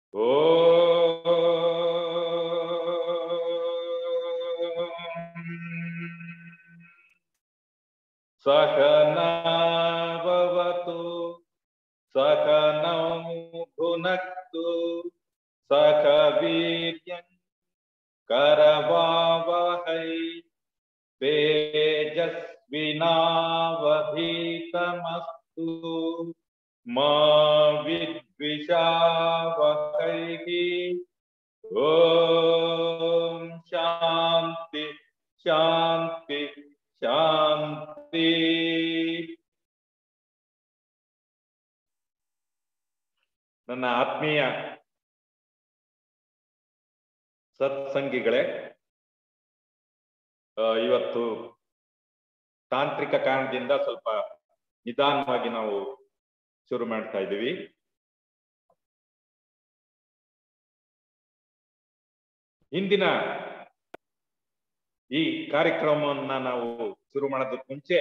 सकनावतु सकनौ भुनक्तु सकवीर्यं करवावहै तेजस्विनावधीतमस्तु मा विद्विषावहैः ॐ शान्ति ಶಾಂತಿ ಶಾಂತಿ ನನ್ನ ಆತ್ಮೀಯ ಸತ್ಸಂಗಿಗಳೇ ಆ, ಇವತ್ತು ತಾಂತ್ರಿಕ ಕಾರಣದಿಂದ ಸ್ವಲ್ಪ ನಿಧಾನವಾಗಿ ನಾವು ಶುರು ಮಾಡ್ತಾ ಇದ್ದೀವಿ ಇಂದಿನ ಈ ಕಾರ್ಯಕ್ರಮವನ್ನ ನಾವು ಶುರು ಮಾಡೋದಕ್ಕೆ ಮುಂಚೆ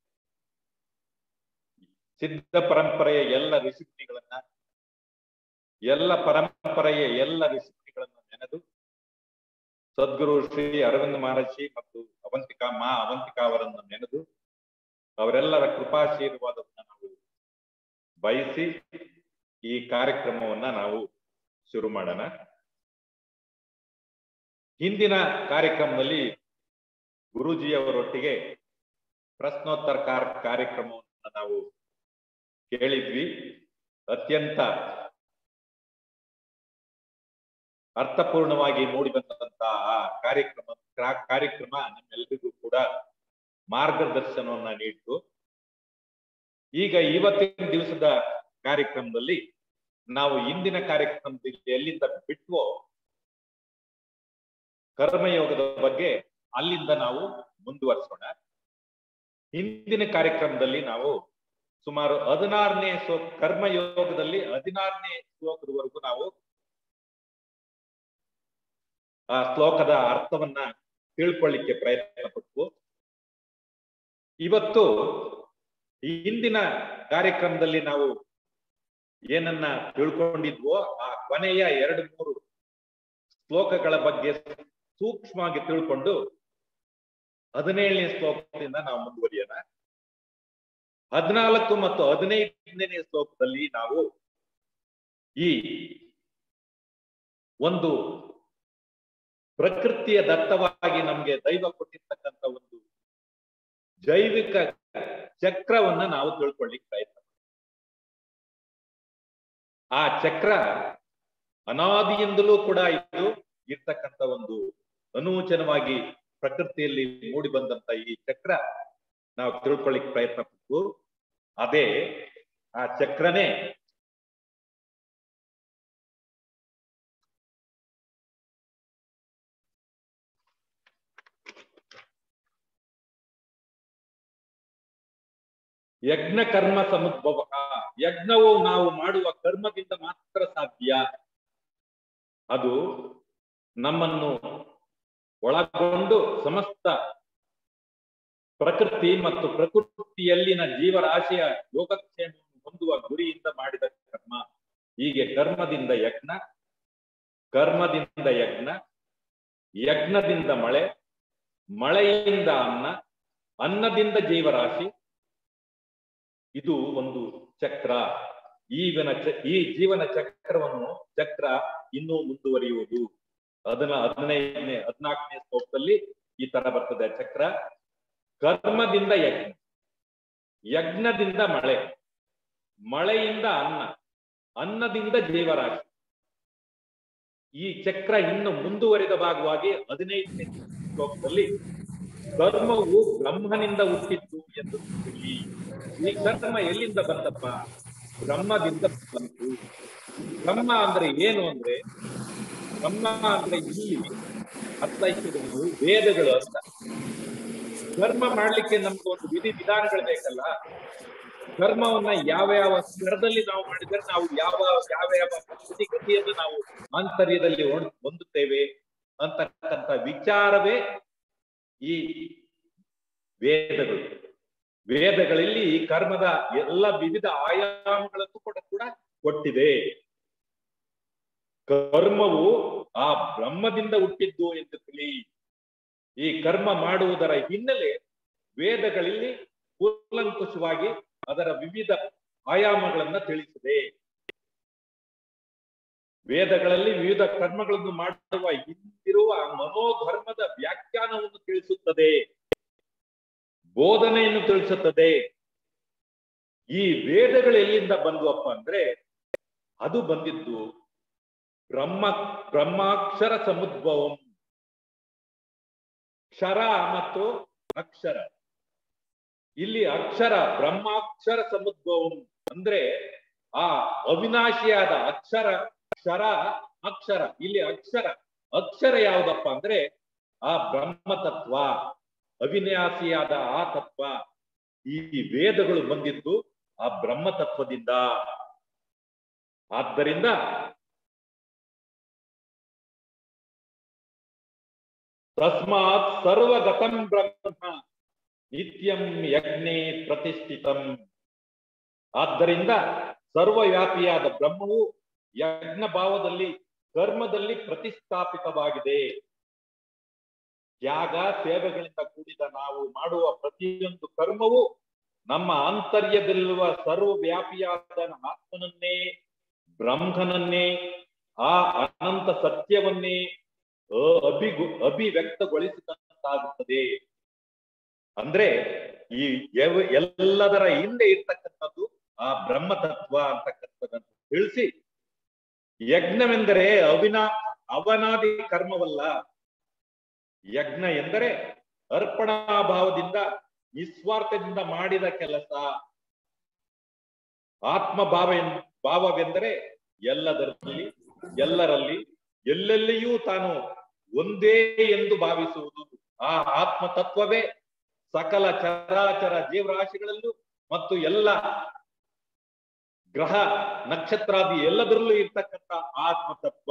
ಸಿದ್ಧ ಪರಂಪರೆಯ ಎಲ್ಲ ಋಷಿಮುನಿಗಳನ್ನ ಎಲ್ಲ ಪರಂಪರೆಯ ಎಲ್ಲ ಋಷಿಮುನಿಗಳನ್ನು ನೆನೆದು ಸದ್ಗುರು ಶ್ರೀ ಅರವಿಂದ ಮಹರ್ಷಿ ಮತ್ತು ಅವಂತಿಕಾ ಮಾ ಅವಂತಿಕಾ ಅವರನ್ನು ನೆನೆದು ಅವರೆಲ್ಲರ ಕೃಪಾಶೀರ್ವಾದವನ್ನ ನಾವು ಬಯಸಿ ಈ ಕಾರ್ಯಕ್ರಮವನ್ನ ನಾವು ಶುರು ಮಾಡೋಣ ಹಿಂದಿನ ಕಾರ್ಯಕ್ರಮದಲ್ಲಿ ಗುರೂಜಿಯವರೊಟ್ಟಿಗೆ ಪ್ರಶ್ನೋತ್ತರ ಕಾರ್ ಕಾರ್ಯಕ್ರಮವನ್ನು ನಾವು ಕೇಳಿದ್ವಿ ಅತ್ಯಂತ ಅರ್ಥಪೂರ್ಣವಾಗಿ ಮೂಡಿ ಬಂದಂತಹ ಆ ಕಾರ್ಯಕ್ರಮ ಕ್ರಾ- ಕಾರ್ಯಕ್ರಮ ನಮ್ಮೆಲ್ಲರಿಗೂ ಕೂಡ ಮಾರ್ಗದರ್ಶನವನ್ನ ನೀಡಿತು ಈಗ ಇವತ್ತಿನ ದಿವಸದ ಕಾರ್ಯಕ್ರಮದಲ್ಲಿ ನಾವು ಇಂದಿನ ಕಾರ್ಯಕ್ರಮದಲ್ಲಿ ಎಲ್ಲಿಂದ ಬಿಟ್ವೋ ಕರ್ಮಯೋಗದ ಬಗ್ಗೆ ಅಲ್ಲಿಂದ ನಾವು ಮುಂದುವರಿಸೋಣ ಹಿಂದಿನ ಕಾರ್ಯಕ್ರಮದಲ್ಲಿ ನಾವು ಸುಮಾರು ಹದಿನಾರನೇ ಶ್ಲೋಕ ಕರ್ಮಯೋಗದಲ್ಲಿ ಹದಿನಾರನೇ ಶ್ಲೋಕದವರೆಗೂ ನಾವು ಆ ಶ್ಲೋಕದ ಅರ್ಥವನ್ನ ತಿಳ್ಕೊಳ್ಳಿಕ್ಕೆ ಪ್ರಯತ್ನ ಪಟ್ಟು ಇವತ್ತು ಈ ಹಿಂದಿನ ಕಾರ್ಯಕ್ರಮದಲ್ಲಿ ನಾವು ಏನನ್ನ ತಿಳ್ಕೊಂಡಿದ್ವೋ ಆ ಕೊನೆಯ ಎರಡು ಮೂರು ಶ್ಲೋಕಗಳ ಬಗ್ಗೆ ಸೂಕ್ಷ್ಮವಾಗಿ ತಿಳ್ಕೊಂಡು ಹದಿನೇಳನೇ ಶ್ಲೋಕದಿಂದ ನಾವು ಮುಂದುವರಿಯೋಣ ಹದಿನಾಲ್ಕು ಮತ್ತು ಹದಿನೈದನೇ ಶ್ಲೋಕದಲ್ಲಿ ನಾವು ಈ ಒಂದು ಪ್ರಕೃತಿಯ ದತ್ತವಾಗಿ ನಮ್ಗೆ ದೈವ ಕೊಟ್ಟಿರ್ತಕ್ಕಂಥ ಒಂದು ಜೈವಿಕ ಚಕ್ರವನ್ನ ನಾವು ತಿಳ್ಕೊಳ್ಳಿಕ್ಕೆ ಪ್ರಯತ್ನ ಮಾಡ್ತೀವಿ. ಆ ಚಕ್ರ ಅನಾದಿಯಿಂದಲೂ ಕೂಡ ಇದು ಇರ್ತಕ್ಕಂಥ ಒಂದು ಅನೂಚನವಾಗಿ ಪ್ರಕೃತಿಯಲ್ಲಿ ಮೂಡಿ ಬಂದಂತ ಈ ಚಕ್ರ ನಾವು ತಿಳ್ಕೊಳ್ಳಿಕ್ ಪ್ರಯತ್ನ ಪಟ್ಟು ಅದೇ ಆ ಚಕ್ರನೇ ಯಜ್ಞ ಕರ್ಮ ಸಮುದ್ಭವ ಯಜ್ಞವು ನಾವು ಮಾಡುವ ಕರ್ಮದಿಂದ ಮಾತ್ರ ಸಾಧ್ಯ ಅದು ನಮ್ಮನ್ನು ಒಳಗೊಂಡು ಸಮಸ್ತ ಪ್ರಕೃತಿ ಮತ್ತು ಪ್ರಕೃತಿಯಲ್ಲಿನ ಜೀವರಾಶಿಯ ಯೋಗಕ್ಷೇಮವನ್ನು ಹೊಂದುವ ಗುರಿಯಿಂದ ಮಾಡಿದ ಕರ್ಮ ಹೀಗೆ ಕರ್ಮದಿಂದ ಯಜ್ಞ ಕರ್ಮದಿಂದ ಯಜ್ಞ ಯಜ್ಞದಿಂದ ಮಳೆ ಮಳೆಯಿಂದ ಅನ್ನ ಅನ್ನದಿಂದ ಜೀವರಾಶಿ ಇದು ಒಂದು ಚಕ್ರ ಈವನ ಚ- ಈ ಜೀವನ ಚಕ್ರವನ್ನು ಚಕ್ರ ಇನ್ನೂ ಮುಂದುವರಿಯುವುದು ಅದನ್ನ ಹದಿನೈದನೇ ಹದಿನಾಲ್ಕನೇ ಶ್ಲೋಕದಲ್ಲಿ ಈ ತರ ಬರ್ತದೆ ಚಕ್ರ ಕರ್ಮದಿಂದ ಯಜ್ಞ ಯಜ್ಞದಿಂದ ಮಳೆ ಮಳೆಯಿಂದ ಅನ್ನ ಅನ್ನದಿಂದ ಜೀವರಾಶಿ ಈ ಚಕ್ರ ಇನ್ನು ಮುಂದುವರಿದ ಭಾಗವಾಗಿ ಹದಿನೈದನೇ ಶ್ಲೋಕದಲ್ಲಿ ಕರ್ಮವು ಬ್ರಹ್ಮನಿಂದ ಹುಟ್ಟಿದ್ದು ಎಂದು ತಿಳಿ ಈ ಕರ್ಮ ಎಲ್ಲಿಂದ ಬಂತಪ್ಪ ಬ್ರಹ್ಮದಿಂದ ಬಂತು ಬ್ರಹ್ಮ ಅಂದ್ರೆ ಏನು ಅಂದ್ರೆ ಬ್ರಹ್ಮ ಅಂದ್ರೆ ಇಲ್ಲಿ ಅರ್ಥೈಸಿರುವುದು ವೇದಗಳು ಅಂತ ಕರ್ಮ ಮಾಡ್ಲಿಕ್ಕೆ ನಮ್ಗೆ ಒಂದು ವಿಧಿ ವಿಧಾನಗಳು ಬೇಕಲ್ಲ ಕರ್ಮವನ್ನ ಯಾವ ಯಾವ ಸ್ತರದಲ್ಲಿ ನಾವು ಮಾಡಿದರೆ ನಾವು ಯಾವ ಯಾವ ಯಾವ ಸ್ಥಿತಿಗತಿಯನ್ನು ನಾವು ಆಂತರ್ಯದಲ್ಲಿ ಹೊಂದ್- ಹೊಂದುತ್ತೇವೆ ಅಂತಕ್ಕಂಥ ವಿಚಾರವೇ ಈ ವೇದಗಳು ವೇದಗಳಲ್ಲಿ ಈ ಕರ್ಮದ ಎಲ್ಲ ವಿವಿಧ ಆಯಾಮಗಳನ್ನು ಕೂಡ ಕೂಡ ಕೊಟ್ಟಿದೆ ಕರ್ಮವು ಆ ಬ್ರಹ್ಮದಿಂದ ಹುಟ್ಟಿದ್ದು ಎಂದು ತಿಳಿ ಈ ಕರ್ಮ ಮಾಡುವುದರ ಹಿನ್ನೆಲೆ ವೇದಗಳಲ್ಲಿ ಕೂಲಂಕುಷವಾಗಿ ಅದರ ವಿವಿಧ ಆಯಾಮಗಳನ್ನ ತಿಳಿಸಿದೆ ವೇದಗಳಲ್ಲಿ ವಿವಿಧ ಕರ್ಮಗಳನ್ನು ಮಾಡುವ ಹಿಂದಿರುವ ಮನೋಧರ್ಮದ ವ್ಯಾಖ್ಯಾನವನ್ನು ತಿಳಿಸುತ್ತದೆ ಬೋಧನೆಯನ್ನು ತಿಳಿಸುತ್ತದೆ ಈ ವೇದಗಳು ಎಲ್ಲಿಂದ ಬಂದ್ವಪ್ಪ ಅಂದ್ರೆ ಅದು ಬಂದಿದ್ದು ಬ್ರಹ್ಮ ಬ್ರಹ್ಮಾಕ್ಷರ ಸಮುದ್ಭವಂ ಕ್ಷರ ಮತ್ತು ಅಕ್ಷರ ಇಲ್ಲಿ ಅಕ್ಷರ ಬ್ರಹ್ಮಾಕ್ಷರ ಸಮುದ್ಭವಂ ಅಂದ್ರೆ ಆ ಅವಿನಾಶಿಯಾದ ಅಕ್ಷರ ಕ್ಷರ ಅಕ್ಷರ ಇಲ್ಲಿ ಅಕ್ಷರ ಅಕ್ಷರ ಯಾವ್ದಪ್ಪ ಅಂದ್ರೆ ಆ ಬ್ರಹ್ಮ ತತ್ವ ಅವಿನಾಶಿಯಾದ ಆ ತತ್ವ ಈ ವೇದಗಳು ಬಂದಿದ್ದು ಆ ಬ್ರಹ್ಮ ತತ್ವದಿಂದ ಆದ್ದರಿಂದ ತಸ್ಮಾತ್ ಸರ್ವಗತಂ ಬ್ರಹ್ಮ ನಿತ್ಯಂ ಯಜ್ಞೆ ಪ್ರತಿಷ್ಠಿತಂ ಆದ್ದರಿಂದ ಸರ್ವವ್ಯಾಪಿಯಾದ ಬ್ರಹ್ಮವು ಯಜ್ಞ ಭಾವದಲ್ಲಿ ಕರ್ಮದಲ್ಲಿ ಪ್ರತಿಷ್ಠಾಪಿತವಾಗಿದೆ ತ್ಯಾಗ ಸೇವೆಗಳಿಂದ ಕೂಡಿದ ನಾವು ಮಾಡುವ ಪ್ರತಿಯೊಂದು ಕರ್ಮವು ನಮ್ಮ ಆಂತರ್ಯದಲ್ಲಿರುವ ಸರ್ವವ್ಯಾಪಿಯಾದ ಆತ್ಮನನ್ನೇ ಬ್ರಹ್ಮನನ್ನೇ ಆ ಅನಂತ ಸತ್ಯವನ್ನೇ ಅಭಿಗು ಅಭಿವ್ಯಕ್ತಗೊಳಿಸಿದಂತಾಗುತ್ತದೆ ಅಂದ್ರೆ ಈ ಎವ- ಎಲ್ಲದರ ಹಿಂದೆ ಇರ್ತಕ್ಕಂಥದ್ದು ಆ ಬ್ರಹ್ಮ ತತ್ವ ಅಂತಕ್ಕಂಥದ್ದನ್ನು ತಿಳಿಸಿ ಯಜ್ಞವೆಂದರೆ ಅವಿನಾ ಅವನಾದಿ ಕರ್ಮವಲ್ಲ ಯಜ್ಞ ಎಂದರೆ ಅರ್ಪಣಾ ಭಾವದಿಂದ ನಿಸ್ವಾರ್ಥದಿಂದ ಮಾಡಿದ ಕೆಲಸ ಆತ್ಮ ಭಾವ ಎನ್- ಭಾವವೆಂದರೆ ಎಲ್ಲದರಲ್ಲಿ ಎಲ್ಲರಲ್ಲಿ ಎಲ್ಲೆಲ್ಲಿಯೂ ತಾನು ಒಂದೇ ಎಂದು ಭಾವಿಸುವುದು ಆ ಆತ್ಮ ತತ್ವವೇ ಸಕಲ ಚರಾಚರ ಜೀವರಾಶಿಗಳಲ್ಲೂ ಮತ್ತು ಎಲ್ಲ ಗ್ರಹ ನಕ್ಷತ್ರಾದಿ ಎಲ್ಲದರಲ್ಲೂ ಇರ್ತಕ್ಕಂಥ ಆತ್ಮ ತತ್ವ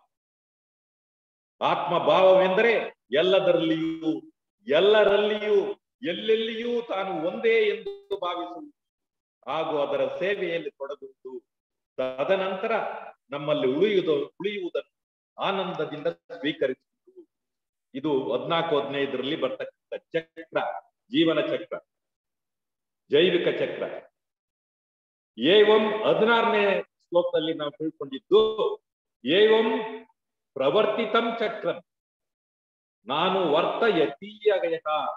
ಆತ್ಮ ಭಾವವೆಂದರೆ ಎಲ್ಲದರಲ್ಲಿಯೂ ಎಲ್ಲರಲ್ಲಿಯೂ ಎಲ್ಲೆಲ್ಲಿಯೂ ತಾನು ಒಂದೇ ಎಂದು ಭಾವಿಸುವುದು ಹಾಗೂ ಅದರ ಸೇವೆಯಲ್ಲಿ ತೊಡಗುವುದು ತದನಂತರ ನಮ್ಮಲ್ಲಿ ಉಳಿಯುವುದು ಉಳಿಯುವುದನ್ನು ಆನಂದದಿಂದ ಸ್ವೀಕರಿಸುವುದು ಇದು ಹದ್ನಾಲ್ಕು ಹದಿನೈದರಲ್ಲಿ ಬರ್ತಕ್ಕಂಥ ಚಕ್ರ ಜೀವನ ಚಕ್ರ ಜೈವಿಕ ಚಕ್ರ ಏವಂ ಹದಿನಾರನೇ ಶ್ಲೋಕದಲ್ಲಿ ನಾವು ತಿಳ್ಕೊಂಡಿದ್ದು ಏವಂ ಪ್ರವರ್ತಿತಂ ಚಕ್ರಂ ನಾನು ವರ್ತ ಯತೀಯಗಯ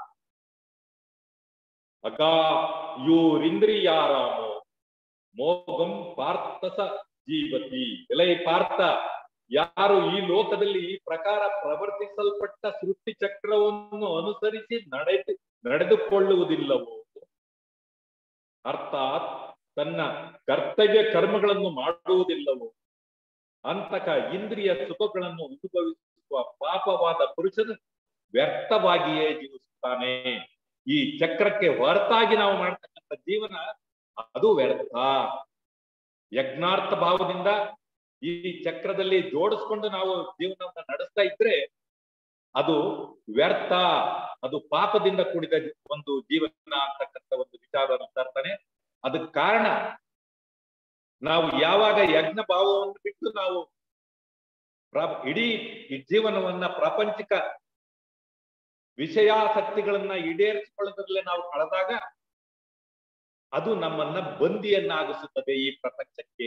ಅಗಾ ಯೂರಿಂದ್ರಿಯಾರಾಮೋ ಮೋಗಂ ಪಾರ್ಥಸ ಜೀವತಿ ಎಲೈ ಪಾರ್ಥ ಯಾರು ಈ ಲೋಕದಲ್ಲಿ ಈ ಪ್ರಕಾರ ಪ್ರವರ್ತಿಸಲ್ಪಟ್ಟ ಸೃಷ್ಟಿ ಚಕ್ರವನ್ನು ಅನುಸರಿಸಿ ನಡೆದು ನಡೆದುಕೊಳ್ಳುವುದಿಲ್ಲವೋ ಅರ್ಥಾತ್ ತನ್ನ ಕರ್ತವ್ಯ ಕರ್ಮಗಳನ್ನು ಮಾಡುವುದಿಲ್ಲವೋ ಅಂತಕ ಇಂದ್ರಿಯ ಸುಖಗಳನ್ನು ಅನುಭವಿಸುವ ಪಾಪವಾದ ಪುರುಷನು ವ್ಯರ್ಥವಾಗಿಯೇ ಜೀವಿಸುತ್ತಾನೆ ಈ ಚಕ್ರಕ್ಕೆ ಹೊರತಾಗಿ ನಾವು ಮಾಡ್ತಕ್ಕಂಥ ಜೀವನ ಅದು ವ್ಯರ್ಥ ಯಜ್ಞಾರ್ಥ ಭಾವದಿಂದ ಈ ಚಕ್ರದಲ್ಲಿ ಜೋಡಿಸ್ಕೊಂಡು ನಾವು ಜೀವನವನ್ನ ನಡೆಸ್ತಾ ಇದ್ರೆ ಅದು ವ್ಯರ್ಥ ಅದು ಪಾಪದಿಂದ ಕೂಡಿದ ಒಂದು ಜೀವನ ಅಂತಕ್ಕಂಥ ಒಂದು ವಿಚಾರವನ್ನು ತರ್ತಾನೆ ಅದಕ್ಕೆ ಕಾರಣ ನಾವು ಯಾವಾಗ ಯಜ್ಞ ಭಾವವನ್ನು ಬಿಟ್ಟು ನಾವು ಪ್ರ- ಇಡೀ ಈ ಜೀವನವನ್ನ ಪ್ರಾಪಂಚಿಕ ವಿಷಯಾಸಕ್ತಿಗಳನ್ನ ಈಡೇರಿಸಿಕೊಳ್ಳೋದ್ರಲ್ಲೇ ನಾವು ಕಳೆದಾಗ ಅದು ನಮ್ಮನ್ನ ಬಂದಿಯನ್ನಾಗಿಸುತ್ತದೆ ಈ ಪ್ರಪಂಚಕ್ಕೆ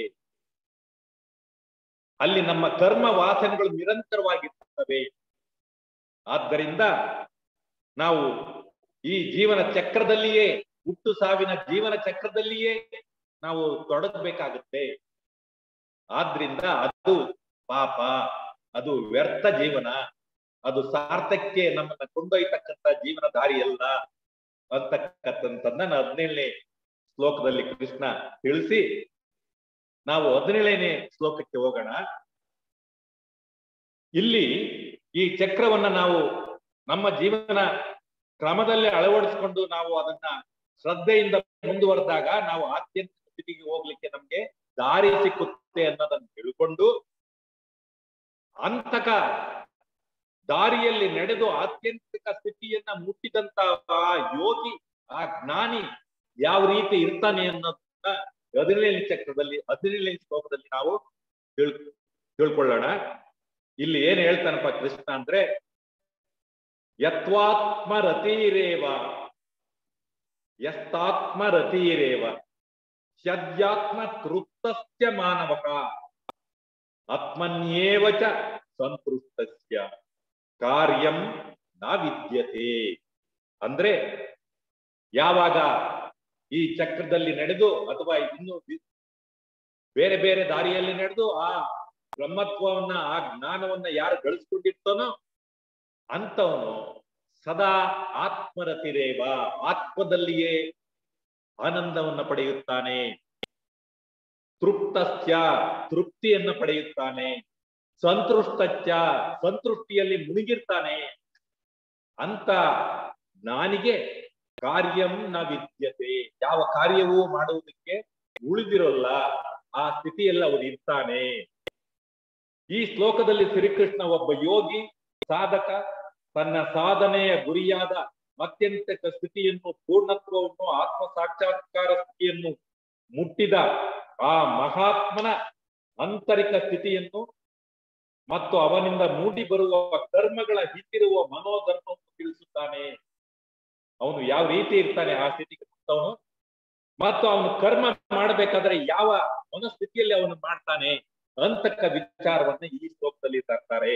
ಅಲ್ಲಿ ನಮ್ಮ ಕರ್ಮ ವಾಸನೆಗಳು ನಿರಂತರವಾಗಿರ್ತವೆ ಆದ್ದರಿಂದ ನಾವು ಈ ಜೀವನ ಚಕ್ರದಲ್ಲಿಯೇ ಹುಟ್ಟು ಸಾವಿನ ಜೀವನ ಚಕ್ರದಲ್ಲಿಯೇ ನಾವು ತೊಡಗಬೇಕಾಗುತ್ತೆ ಆದ್ರಿಂದ ಅದು ಪಾಪ ಅದು ವ್ಯರ್ಥ ಜೀವನ ಅದು ಸಾರ್ಥಕ್ಕೆ ನಮ್ಮನ್ನ ಕೊಂಡೊಯ್ತಕ್ಕಂಥ ಜೀವನ ದಾರಿ ಅಲ್ಲ ಅಂತಕ್ಕಂಥದ್ದನ್ನ ಹದಿನೇಳನೇ ಶ್ಲೋಕದಲ್ಲಿ ಕೃಷ್ಣ ತಿಳಿಸಿ ನಾವು ಹದಿನೇಳನೇ ಶ್ಲೋಕಕ್ಕೆ ಹೋಗೋಣ ಇಲ್ಲಿ ಈ ಚಕ್ರವನ್ನ ನಾವು ನಮ್ಮ ಜೀವನ ಕ್ರಮದಲ್ಲಿ ಅಳವಡಿಸಿಕೊಂಡು ನಾವು ಅದನ್ನ ಶ್ರದ್ಧೆಯಿಂದ ಮುಂದುವರೆದಾಗ ನಾವು ಆತ್ಯಂತಿಕ ಸ್ಥಿತಿಗೆ ಹೋಗ್ಲಿಕ್ಕೆ ನಮ್ಗೆ ದಾರಿ ಸಿಕ್ಕುತ್ತೆ ಅನ್ನೋದನ್ನು ತಿಳ್ಕೊಂಡು ಅಂತಕ ದಾರಿಯಲ್ಲಿ ನಡೆದು ಆತ್ಯಂತಿಕ ಸ್ಥಿತಿಯನ್ನ ಮುಟ್ಟಿದಂತ ಆ ಯೋಗಿ ಆ ಜ್ಞಾನಿ ಯಾವ ರೀತಿ ಇರ್ತಾನೆ ಅನ್ನೋದನ್ನ ಹದಿನೇಳನೇ ಚಕ್ರದಲ್ಲಿ ಹದಿನೇಳನೇ ಶ್ಲೋಕದಲ್ಲಿ ನಾವು ತಿಳ್ ತಿಳ್ಕೊಳ್ಳೋಣ ಇಲ್ಲಿ ಏನ್ ಹೇಳ್ತಾನಪ್ಪ ಕೃಷ್ಣ ಅಂದ್ರೆ ಯತ್ವಾತ್ಮ ರತೀರೇವ ಯಸ್ತಾತ್ಮ ರತೀರೇವ ಷಡ್ಯಾತ್ಮ ತೃಪ್ತಸ್ಯ ಮಾನವಕ ಆತ್ಮನ್ಯೇವ ಚ ಸಂತೃಪ್ತಸ್ಯ ಕಾರ್ಯಂ ನ ವಿದ್ಯತೆ ಅಂದ್ರೆ ಯಾವಾಗ ಈ ಚಕ್ರದಲ್ಲಿ ನಡೆದು ಅಥವಾ ಇನ್ನು ವಿ- ಬೇರೆ ಬೇರೆ ದಾರಿಯಲ್ಲಿ ನಡೆದು ಆ ಬ್ರಹ್ಮತ್ವವನ್ನ ಆ ಜ್ಞಾನವನ್ನ ಯಾರು ಗಳಿಸ್ಕೊಂಡಿರ್ತಾನೋ ಅಂತವನು ಸದಾ ಆತ್ಮರತಿರೇವ ಆತ್ಮದಲ್ಲಿಯೇ ಆನಂದವನ್ನ ಪಡೆಯುತ್ತಾನೆ ತೃಪ್ತಸ್ಯ ತೃಪ್ತಿಯನ್ನ ಪಡೆಯುತ್ತಾನೆ ಸಂತೃಷ್ಟಸ್ಯ ಸಂತೃಷ್ಟಿಯಲ್ಲಿ ಮುಳುಗಿರ್ತಾನೆ ಅಂತ ನಾನಿಗೆ ಕಾರ್ಯಂ ನ ವಿದ್ಯತೆ ಯಾವ ಕಾರ್ಯವೂ ಮಾಡುವುದಕ್ಕೆ ಉಳಿದಿರೋಲ್ಲ ಆ ಸ್ಥಿತಿಯಲ್ಲಿ ಅವನು ಇರ್ತಾನೆ ಈ ಶ್ಲೋಕದಲ್ಲಿ ಶ್ರೀಕೃಷ್ಣ ಒಬ್ಬ ಯೋಗಿ ಸಾಧಕ ತನ್ನ ಸಾಧನೆಯ ಗುರಿಯಾದ ಅತ್ಯಂತ ಸ್ಥಿತಿಯನ್ನು ಪೂರ್ಣತ್ವವನ್ನು ಆತ್ಮ ಸಾಕ್ಷಾತ್ಕಾರ ಸ್ಥಿತಿಯನ್ನು ಮುಟ್ಟಿದ ಆ ಮಹಾತ್ಮನ ಆಂತರಿಕ ಸ್ಥಿತಿಯನ್ನು ಮತ್ತು ಅವನಿಂದ ಮೂಡಿ ಬರುವ ಕರ್ಮಗಳ ಹಿಂದಿರುವ ಮನೋಧರ್ಮವನ್ನು ತಿಳಿಸುತ್ತಾನೆ ಅವನು ಯಾವ ರೀತಿ ಇರ್ತಾನೆ ಆ ಸ್ಥಿತಿಗೆ ಅವನು ಮತ್ತು ಅವನು ಕರ್ಮ ಮಾಡಬೇಕಾದ್ರೆ ಯಾವ ಮನಸ್ಥಿತಿಯಲ್ಲಿ ಅವನು ಮಾಡ್ತಾನೆ ಅಂತಕ್ಕ ವಿಚಾರವನ್ನ ಈ ಶ್ಲೋಕದಲ್ಲಿ ತರ್ತಾರೆ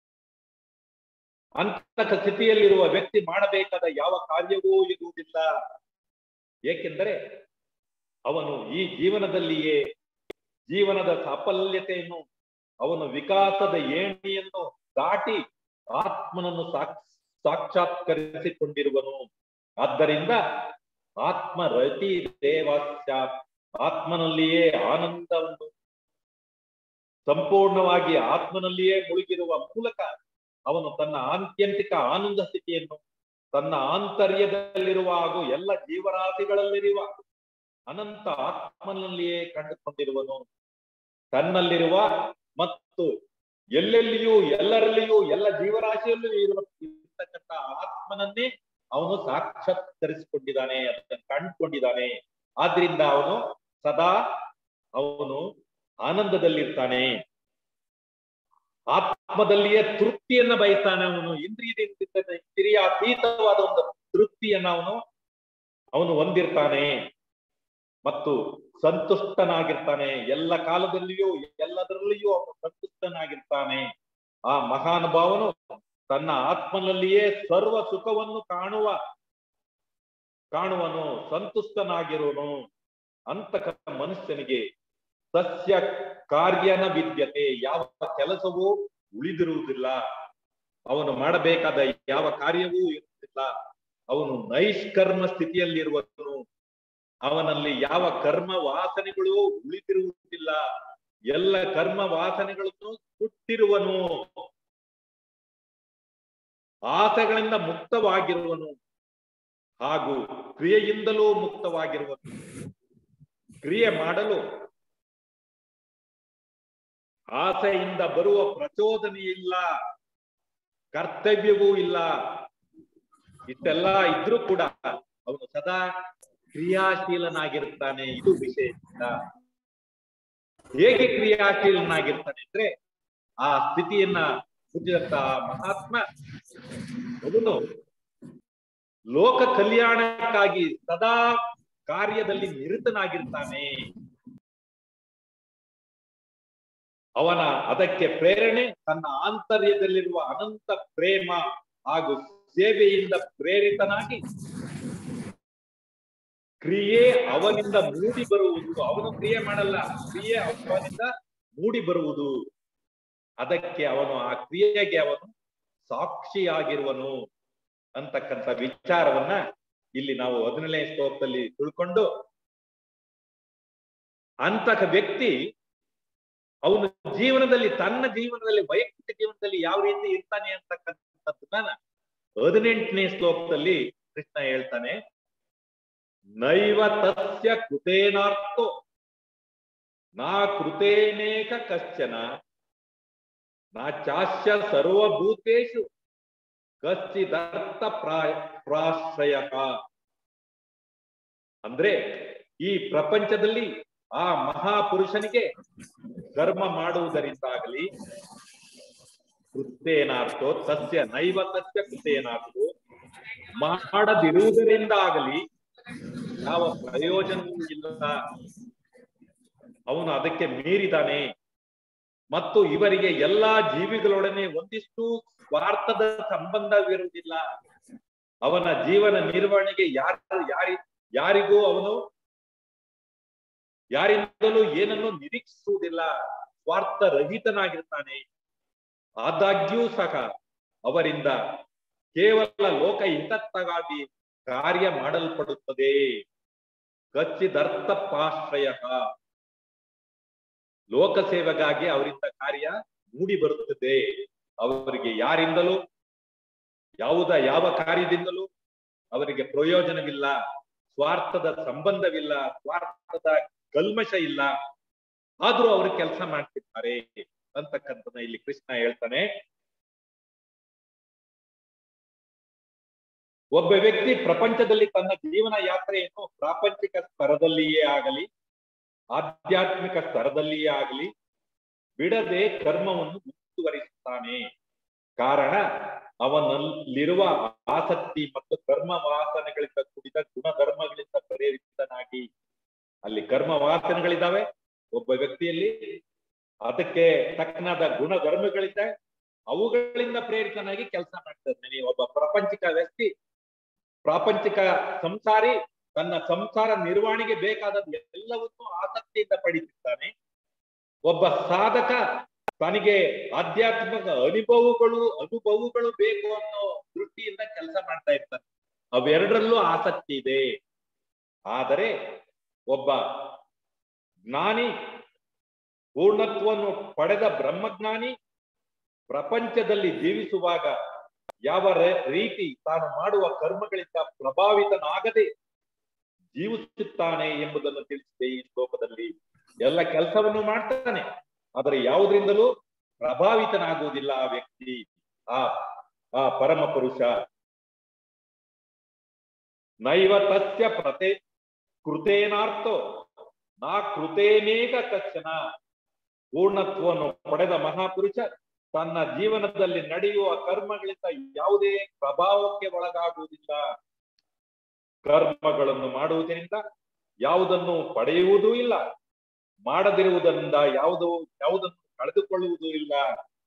ಅಂತಕ ಸ್ಥಿತಿಯಲ್ಲಿರುವ ವ್ಯಕ್ತಿ ಮಾಡಬೇಕಾದ ಯಾವ ಕಾರ್ಯವೂ ಇರುವುದಿಲ್ಲ ಏಕೆಂದರೆ ಅವನು ಈ ಜೀವನದಲ್ಲಿಯೇ ಜೀವನದ ಸಾಫಲ್ಯತೆಯನ್ನು ಅವನು ವಿಕಾಸದ ಏಣಿಯನ್ನು ದಾಟಿ ಆತ್ಮನನ್ನು ಸಾಕ್ಷ ಸಾಕ್ಷಾತ್ಕರಿಸಿಕೊಂಡಿರುವನು ಆದ್ದರಿಂದ ಆತ್ಮ ರತಿ ದೇವಾಸ್ಯ ಆತ್ಮನಲ್ಲಿಯೇ ಆನಂದವನ್ನು ಸಂಪೂರ್ಣವಾಗಿ ಆತ್ಮನಲ್ಲಿಯೇ ಮುಳುಗಿರುವ ಮೂಲಕ ಅವನು ತನ್ನ ಆತ್ಯಂತಿಕ ಆನಂದ ಸ್ಥಿತಿಯನ್ನು ತನ್ನ ಆಂತರ್ಯದಲ್ಲಿರುವ ಹಾಗೂ ಎಲ್ಲ ಜೀವರಾಶಿಗಳಲ್ಲಿರುವ ಅನಂತ ಆತ್ಮನಲ್ಲಿಯೇ ಕಂಡುಕೊಂಡಿರುವನು ತನ್ನಲ್ಲಿರುವ ಮತ್ತು ಎಲ್ಲೆಲ್ಲಿಯೂ ಎಲ್ಲರಲ್ಲಿಯೂ ಎಲ್ಲ ಜೀವರಾಶಿಯಲ್ಲೂ ಇರುವ ಇರ್ತಕ್ಕಂಥ ಆತ್ಮನನ್ನೇ ಅವನು ಸಾಕ್ಷಾತ್ಕರಿಸಿಕೊಂಡಿದ್ದಾನೆ ಅದನ್ನು ಕಂಡುಕೊಂಡಿದ್ದಾನೆ ಆದ್ರಿಂದ ಅವನು ಸದಾ ಅವನು ಆನಂದದಲ್ಲಿರ್ತಾನೆ ಆತ್ಮದಲ್ಲಿಯೇ ತೃಪ್ತಿಯನ್ನ ಬಯಸ್ತಾನೆ ಅವನು ಇಂದ್ರಿಯದಿಂದ ಇಂದ್ರಿಯ ಅತೀತವಾದ ಒಂದು ತೃಪ್ತಿಯನ್ನ ಅವನು ಅವನು ಹೊಂದಿರ್ತಾನೆ ಮತ್ತು ಸಂತುಷ್ಟನಾಗಿರ್ತಾನೆ ಎಲ್ಲ ಕಾಲದಲ್ಲಿಯೂ ಎಲ್ಲದರಲ್ಲಿಯೂ ಅವನು ಸಂತುಷ್ಟನಾಗಿರ್ತಾನೆ ಆ ಮಹಾನುಭಾವನು ತನ್ನ ಆತ್ಮನಲ್ಲಿಯೇ ಸರ್ವ ಸುಖವನ್ನು ಕಾಣುವ ಕಾಣುವನು ಸಂತುಷ್ಟನಾಗಿರುವನು ಅಂತಕ ಮನುಷ್ಯನಿಗೆ ಸಸ್ಯ ಕಾರ್ಯನ ವಿದ್ಯತೆ ಯಾವ ಕೆಲಸವೂ ಉಳಿದಿರುವುದಿಲ್ಲ ಅವನು ಮಾಡಬೇಕಾದ ಯಾವ ಕಾರ್ಯವೂ ಇರುವುದಿಲ್ಲ ಅವನು ನೈಷ್ಕರ್ಮ ಸ್ಥಿತಿಯಲ್ಲಿರುವನು ಅವನಲ್ಲಿ ಯಾವ ಕರ್ಮ ವಾಸನೆಗಳು ಉಳಿದಿರುವುದಿಲ್ಲ ಎಲ್ಲ ಕರ್ಮ ವಾಸನೆಗಳನ್ನು ಸುಟ್ಟಿರುವನು ಆಸೆಗಳಿಂದ ಮುಕ್ತವಾಗಿರುವನು ಹಾಗೂ ಕ್ರಿಯೆಯಿಂದಲೂ ಮುಕ್ತವಾಗಿರುವನು ಕ್ರಿಯೆ ಮಾಡಲು ಆಸೆಯಿಂದ ಬರುವ ಪ್ರಚೋದನೆ ಇಲ್ಲ ಕರ್ತವ್ಯವೂ ಇಲ್ಲ ಇಷ್ಟೆಲ್ಲ ಇದ್ರೂ ಕೂಡ ಅವನು ಸದಾ ಕ್ರಿಯಾಶೀಲನಾಗಿರ್ತಾನೆ ಇದು ವಿಶೇಷ ಹೇಗೆ ಕ್ರಿಯಾಶೀಲನಾಗಿರ್ತಾನೆ ಅಂದ್ರೆ ಆ ಸ್ಥಿತಿಯನ್ನ ಹುಟ್ಟಿದಂತ ಮಹಾತ್ಮ ಅವನು ಲೋಕ ಕಲ್ಯಾಣಕ್ಕಾಗಿ ಸದಾ ಕಾರ್ಯದಲ್ಲಿ ನಿರತನಾಗಿರ್ತಾನೆ ಅವನ ಅದಕ್ಕೆ ಪ್ರೇರಣೆ ತನ್ನ ಆಂತರ್ಯದಲ್ಲಿರುವ ಅನಂತ ಪ್ರೇಮ ಹಾಗೂ ಸೇವೆಯಿಂದ ಪ್ರೇರಿತನಾಗಿ ಕ್ರಿಯೆ ಅವನಿಂದ ಮೂಡಿ ಬರುವುದು ಅವನು ಕ್ರಿಯೆ ಮಾಡಲ್ಲ ಕ್ರಿಯೆ ಅವನಿಂದ ಮೂಡಿ ಬರುವುದು ಅದಕ್ಕೆ ಅವನು ಆ ಕ್ರಿಯೆಗೆ ಅವನು ಸಾಕ್ಷಿಯಾಗಿರುವನು ಅಂತಕ್ಕಂಥ ವಿಚಾರವನ್ನ ಇಲ್ಲಿ ನಾವು ಹದಿನೇಳನೇ ಶ್ಲೋಕದಲ್ಲಿ ತಿಳ್ಕೊಂಡು ಅಂತಕ ವ್ಯಕ್ತಿ ಅವನು ಜೀವನದಲ್ಲಿ ತನ್ನ ಜೀವನದಲ್ಲಿ ವೈಯಕ್ತಿಕ ಜೀವನದಲ್ಲಿ ಯಾವ ರೀತಿ ಇರ್ತಾನೆ ಅಂತಕ್ಕಂಥದ್ದನ್ನ ಹದಿನೆಂಟನೇ ಶ್ಲೋಕದಲ್ಲಿ ಕೃಷ್ಣ ಹೇಳ್ತಾನೆ ನೈವ ತಸ್ಯ ಕೃತೇನಾರ್ಥೋ ನಾ ಕೃತೇನೇಕ ಕಶ್ಚನ ನಾ ಚಾಸ್ಯ ಸರ್ವಭೂತೇಶು ಕಶ್ಚಿದರ್ಥ ಪ್ರಾಯ ಪ್ರಾಶ್ರಯ ಅಂದ್ರೆ ಈ ಪ್ರಪಂಚದಲ್ಲಿ ಆ ಮಹಾಪುರುಷನಿಗೆ ಕರ್ಮ ಮಾಡುವುದರಿಂದಾಗಲಿ ಆಗಲಿ ಕೃತ್ಯೇನಾರ್ಥೋ ತಸ್ಯ ನೈವ ತಸ್ಯ ಕೃತ್ಯೇನಾರ್ಥೋ ಮಾಡದಿರುವುದರಿಂದ ಆಗಲಿ ಯಾವ ಪ್ರಯೋಜನವೂ ಇಲ್ಲ ಅವನು ಅದಕ್ಕೆ ಮೀರಿದಾನೆ ಮತ್ತು ಇವರಿಗೆ ಎಲ್ಲಾ ಜೀವಿಗಳೊಡನೆ ಒಂದಿಷ್ಟು ಸ್ವಾರ್ಥದ ಸಂಬಂಧವಿರುವುದಿಲ್ಲ ಅವನ ಜೀವನ ನಿರ್ವಹಣೆಗೆ ಯಾರ ಯಾರಿ ಯಾರಿಗೂ ಅವನು ಯಾರಿಂದಲೂ ಏನನ್ನು ನಿರೀಕ್ಷಿಸುವುದಿಲ್ಲ ಸ್ವಾರ್ಥ ರಹಿತನಾಗಿರ್ತಾನೆ ಆದಾಗ್ಯೂ ಸಹ ಅವರಿಂದ ಕೇವಲ ಲೋಕ ಹಿತಕ್ಕಾಗಿ ಕಾರ್ಯ ಮಾಡಲ್ಪಡುತ್ತದೆ ಕಚ್ಚಿದರ್ಥಪಾಶ್ರಯ ಲೋಕ ಸೇವೆಗಾಗಿ ಅವರಿಂದ ಕಾರ್ಯ ಮೂಡಿ ಬರುತ್ತದೆ ಅವರಿಗೆ ಯಾರಿಂದಲೂ ಯಾವುದ ಯಾವ ಕಾರ್ಯದಿಂದಲೂ ಅವರಿಗೆ ಪ್ರಯೋಜನವಿಲ್ಲ ಸ್ವಾರ್ಥದ ಸಂಬಂಧವಿಲ್ಲ ಸ್ವಾರ್ಥದ ಕಲ್ಮಶ ಇಲ್ಲ ಆದ್ರೂ ಅವರು ಕೆಲಸ ಮಾಡ್ತಿರ್ತಾರೆ ಅಂತಕ್ಕಂಥನ್ನ ಇಲ್ಲಿ ಕೃಷ್ಣ ಹೇಳ್ತಾನೆ ಒಬ್ಬ ವ್ಯಕ್ತಿ ಪ್ರಪಂಚದಲ್ಲಿ ತನ್ನ ಜೀವನ ಯಾತ್ರೆಯನ್ನು ಪ್ರಾಪಂಚಿಕ ಸ್ತರದಲ್ಲಿಯೇ ಆಗಲಿ ಆಧ್ಯಾತ್ಮಿಕ ಸ್ತರದಲ್ಲಿಯೇ ಆಗಲಿ ಬಿಡದೆ ಕರ್ಮವನ್ನು ಮುಂದುವರಿಸುತ್ತಾನೆ ಕಾರಣ ಅವನಲ್ಲಿರುವ ಆಸಕ್ತಿ ಮತ್ತು ಕರ್ಮ ವಾಸನೆಗಳಿಂದ ಕೂಡಿದ ಗುಣಧರ್ಮಗಳಿಂದ ಪ್ರೇರಿತನಾಗಿ ಅಲ್ಲಿ ಕರ್ಮ ವಾಸನೆಗಳಿದ್ದಾವೆ ಒಬ್ಬ ವ್ಯಕ್ತಿಯಲ್ಲಿ ಅದಕ್ಕೆ ತಕ್ಕನಾದ ಗುಣಧರ್ಮಗಳಿದೆ ಅವುಗಳಿಂದ ಪ್ರೇರಿತನಾಗಿ ಕೆಲಸ ಮಾಡ್ತಾನೆ ಒಬ್ಬ ಪ್ರಾಪಂಚಿಕ ವ್ಯಕ್ತಿ ಪ್ರಾಪಂಚಿಕ ಸಂಸಾರಿ ತನ್ನ ಸಂಸಾರ ನಿರ್ವಹಣೆಗೆ ಬೇಕಾದದ್ದು ಎಲ್ಲವನ್ನೂ ಆಸಕ್ತಿಯಿಂದ ಪಡಿತಿದ್ದಾನೆ ಒಬ್ಬ ಸಾಧಕ ತನಗೆ ಆಧ್ಯಾತ್ಮಿಕ ಅನುಭವಗಳು ಅನುಭವಗಳು ಬೇಕು ಅನ್ನೋ ದೃಷ್ಟಿಯಿಂದ ಕೆಲಸ ಮಾಡ್ತಾ ಇರ್ತಾನೆ ಅವೆರಡರಲ್ಲೂ ಆಸಕ್ತಿ ಇದೆ ಆದರೆ ಒಬ್ಬ ಜ್ಞಾನಿ ಪೂರ್ಣತ್ವವನ್ನು ಪಡೆದ ಬ್ರಹ್ಮಜ್ಞಾನಿ ಪ್ರಪಂಚದಲ್ಲಿ ಜೀವಿಸುವಾಗ ಯಾವ ರೀತಿ ತಾನು ಮಾಡುವ ಕರ್ಮಗಳಿಂದ ಪ್ರಭಾವಿತನಾಗದೆ ಜೀವಿಸುತ್ತಾನೆ ಎಂಬುದನ್ನು ತಿಳಿಸಿದೆ ಈ ಶ್ಲೋಕದಲ್ಲಿ ಎಲ್ಲ ಕೆಲಸವನ್ನು ಮಾಡ್ತಾನೆ ಆದರೆ ಯಾವುದರಿಂದಲೂ ಪ್ರಭಾವಿತನಾಗುವುದಿಲ್ಲ ಆ ವ್ಯಕ್ತಿ ಆ ಆ ಪರಮ ಪುರುಷ ನೈವ ತಸ್ಯ ಪ್ರತೆ ಕೃತೇನಾರ್ಥೋ ನಾ ಕೃತೇನೇಕ ತಕ್ಷಣ ಪೂರ್ಣತ್ವವನ್ನು ಪಡೆದ ಮಹಾಪುರುಷ ತನ್ನ ಜೀವನದಲ್ಲಿ ನಡೆಯುವ ಕರ್ಮಗಳಿಂದ ಯಾವುದೇ ಪ್ರಭಾವಕ್ಕೆ ಒಳಗಾಗುವುದಿಲ್ಲ ಕರ್ಮಗಳನ್ನು ಮಾಡುವುದರಿಂದ ಯಾವುದನ್ನು ಪಡೆಯುವುದೂ ಇಲ್ಲ ಮಾಡದಿರುವುದರಿಂದ ಯಾವುದು ಯಾವುದನ್ನು ಕಳೆದುಕೊಳ್ಳುವುದೂ ಇಲ್ಲ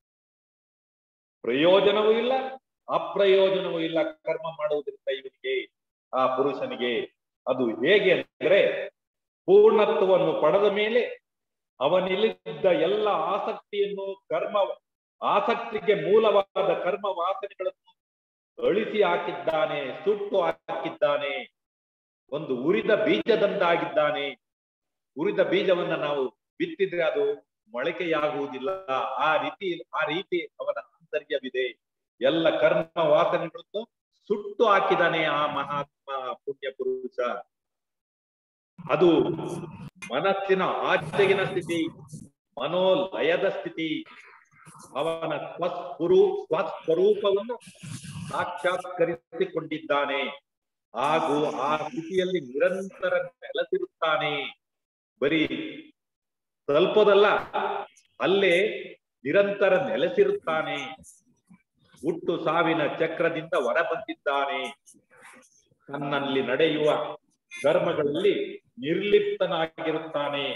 ಪ್ರಯೋಜನವೂ ಇಲ್ಲ ಅಪ್ರಯೋಜನವೂ ಇಲ್ಲ ಕರ್ಮ ಮಾಡುವುದರಿಂದ ಇವನಿಗೆ ಆ ಪುರುಷನಿಗೆ ಅದು ಹೇಗೆ ಅಂದ್ರೆ ಪೂರ್ಣತ್ವವನ್ನು ಪಡೆದ ಮೇಲೆ ಅವನಿಲ್ಲಿದ್ದ ಎಲ್ಲ ಆಸಕ್ತಿಯನ್ನು ಕರ್ಮ ಆಸಕ್ತಿಗೆ ಮೂಲವಾದ ಕರ್ಮ ವಾಸನೆಗಳನ್ನು ಅಳಿಸಿ ಹಾಕಿದ್ದಾನೆ ಸುಟ್ಟು ಹಾಕಿದ್ದಾನೆ ಒಂದು ಉರಿದ ಬೀಜದಂತಾಗಿದ್ದಾನೆ ಉರಿದ ಬೀಜವನ್ನ ನಾವು ಬಿತ್ತಿದ್ರೆ ಅದು ಮೊಳಕೆಯಾಗುವುದಿಲ್ಲ ಆ ರೀತಿ ಆ ರೀತಿ ಅವನ ಆಂತರ್ಯವಿದೆ ಎಲ್ಲ ಕರ್ಮ ವಾಸನೆಗಳನ್ನು ಸುಟ್ಟು ಹಾಕಿದಾನೆ ಆ ಮಹಾತ್ಮ ಪುಣ್ಯ ಪುರುಷ ಅದು ಮನಸ್ಸಿನ ಆಚೆಗಿನ ಸ್ಥಿತಿ ಮನೋಲಯದ ಸ್ಥಿತಿ ಅವನ ಸ್ವಸ್ವರೂ ಸ್ವಸ್ವರೂಪವನ್ನು ಸಾಕ್ಷಾತ್ಕರಿಸಿಕೊಂಡಿದ್ದಾನೆ ಹಾಗೂ ಆ ಸ್ಥಿತಿಯಲ್ಲಿ ನಿರಂತರ ನೆಲೆಸಿರುತ್ತಾನೆ ಬರೀ ಸ್ವಲ್ಪದಲ್ಲ ಅಲ್ಲೇ ನಿರಂತರ ನೆಲೆಸಿರುತ್ತಾನೆ ಹುಟ್ಟು ಸಾವಿನ ಚಕ್ರದಿಂದ ಹೊರ ಬಂದಿದ್ದಾನೆ ತನ್ನಲ್ಲಿ ನಡೆಯುವ ಧರ್ಮಗಳಲ್ಲಿ ನಿರ್ಲಿಪ್ತನಾಗಿರುತ್ತಾನೆ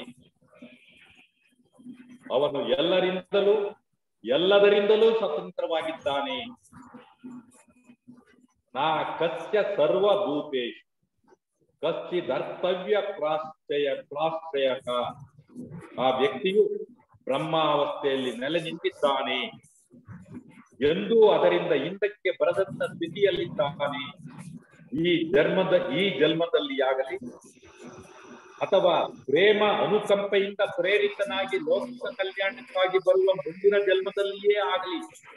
ಅವನು ಎಲ್ಲರಿಂದಲೂ ಎಲ್ಲದರಿಂದಲೂ ಸ್ವತಂತ್ರವಾಗಿದ್ದಾನೆ ನಾ ಕಸ್ಯ ಸರ್ವಭೂತೇಶ್ ಕಶ್ಚಿದರ್ತವ್ಯ ಪ್ರಾಶ್ರಯ ಪ್ರಾಶ್ರಯಕ ಆ ವ್ಯಕ್ತಿಯು ಬ್ರಹ್ಮಾವಸ್ಥೆಯಲ್ಲಿ ನೆಲೆ ನಿಂತಿದ್ದಾನೆ ಎಂದೂ ಅದರಿಂದ ಹಿಂದಕ್ಕೆ ಬರದಂತ ಸ್ಥಿತಿಯಲ್ಲಿದ್ದಾನೆ ಈ ಜನ್ಮದ ಈ ಜನ್ಮದಲ್ಲಿ ಆಗಲಿ ಅಥವಾ ಪ್ರೇಮ ಅನುಕಂಪೆಯಿಂದ ಪ್ರೇರಿತನಾಗಿ ಲೋಕ ಕಲ್ಯಾಣಕ್ಕಾಗಿ ಬರುವ ಮುಂದಿನ ಜನ್ಮದಲ್ಲಿಯೇ ಆಗಲಿ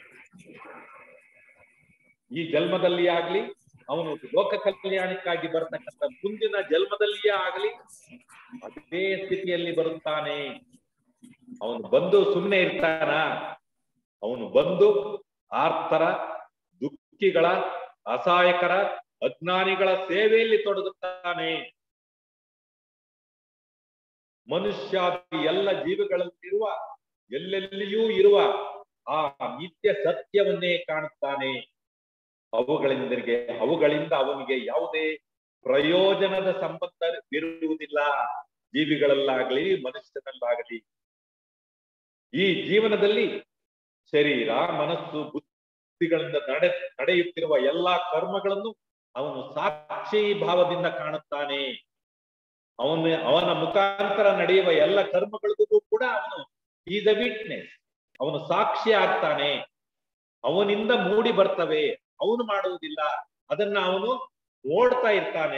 ಈ ಜನ್ಮದಲ್ಲಿ ಆಗ್ಲಿ ಅವನು ಲೋಕ ಕಲ್ಯಾಣಕ್ಕಾಗಿ ಬರತಕ್ಕಂಥ ಮುಂದಿನ ಜನ್ಮದಲ್ಲಿಯೇ ಆಗಲಿ ಅದೇ ಸ್ಥಿತಿಯಲ್ಲಿ ಬರುತ್ತಾನೆ ಅವನು ಬಂದು ಸುಮ್ಮನೆ ಇರ್ತಾನ ಅವನು ಬಂದು ಆರ್ತರ ದುಃಖಿಗಳ ಅಸಹಾಯಕರ ಅಜ್ಞಾನಿಗಳ ಸೇವೆಯಲ್ಲಿ ತೊಡಗುತ್ತಾನೆ ಮನುಷ್ಯಾದಿ ಎಲ್ಲ ಜೀವಿಗಳಲ್ಲಿರುವ ಎಲ್ಲೆಲ್ಲಿಯೂ ಇರುವ ಆ ನಿತ್ಯ ಸತ್ಯವನ್ನೇ ಕಾಣುತ್ತಾನೆ ಅವುಗಳಿಂದರಿಗೆ ಅವುಗಳಿಂದ ಅವನಿಗೆ ಯಾವುದೇ ಪ್ರಯೋಜನದ ಸಂಬಂಧವಿರುವುದಿಲ್ಲ ಜೀವಿಗಳಲ್ಲಾಗಲಿ ಮನುಷ್ಯನಲ್ಲಾಗಲಿ ಈ ಜೀವನದಲ್ಲಿ ಶರೀರ ಮನಸ್ಸು ಬುದ್ಧಿಗಳಿಂದ ನಡೆ ನಡೆಯುತ್ತಿರುವ ಎಲ್ಲಾ ಕರ್ಮಗಳನ್ನು ಅವನು ಸಾಕ್ಷಿ ಭಾವದಿಂದ ಕಾಣುತ್ತಾನೆ ಅವನ ಅವನ ಮುಖಾಂತರ ನಡೆಯುವ ಎಲ್ಲ ಕರ್ಮಗಳಿಗೂ ಕೂಡ ಅವನು ಈಸ್ ಅ ವಿಟ್ನೆಸ್ ಅವನು ಸಾಕ್ಷಿ ಆಗ್ತಾನೆ ಅವನಿಂದ ಮೂಡಿ ಬರ್ತವೆ ಅವನು ಮಾಡುವುದಿಲ್ಲ ಅದನ್ನ ಅವನು ನೋಡ್ತಾ ಇರ್ತಾನೆ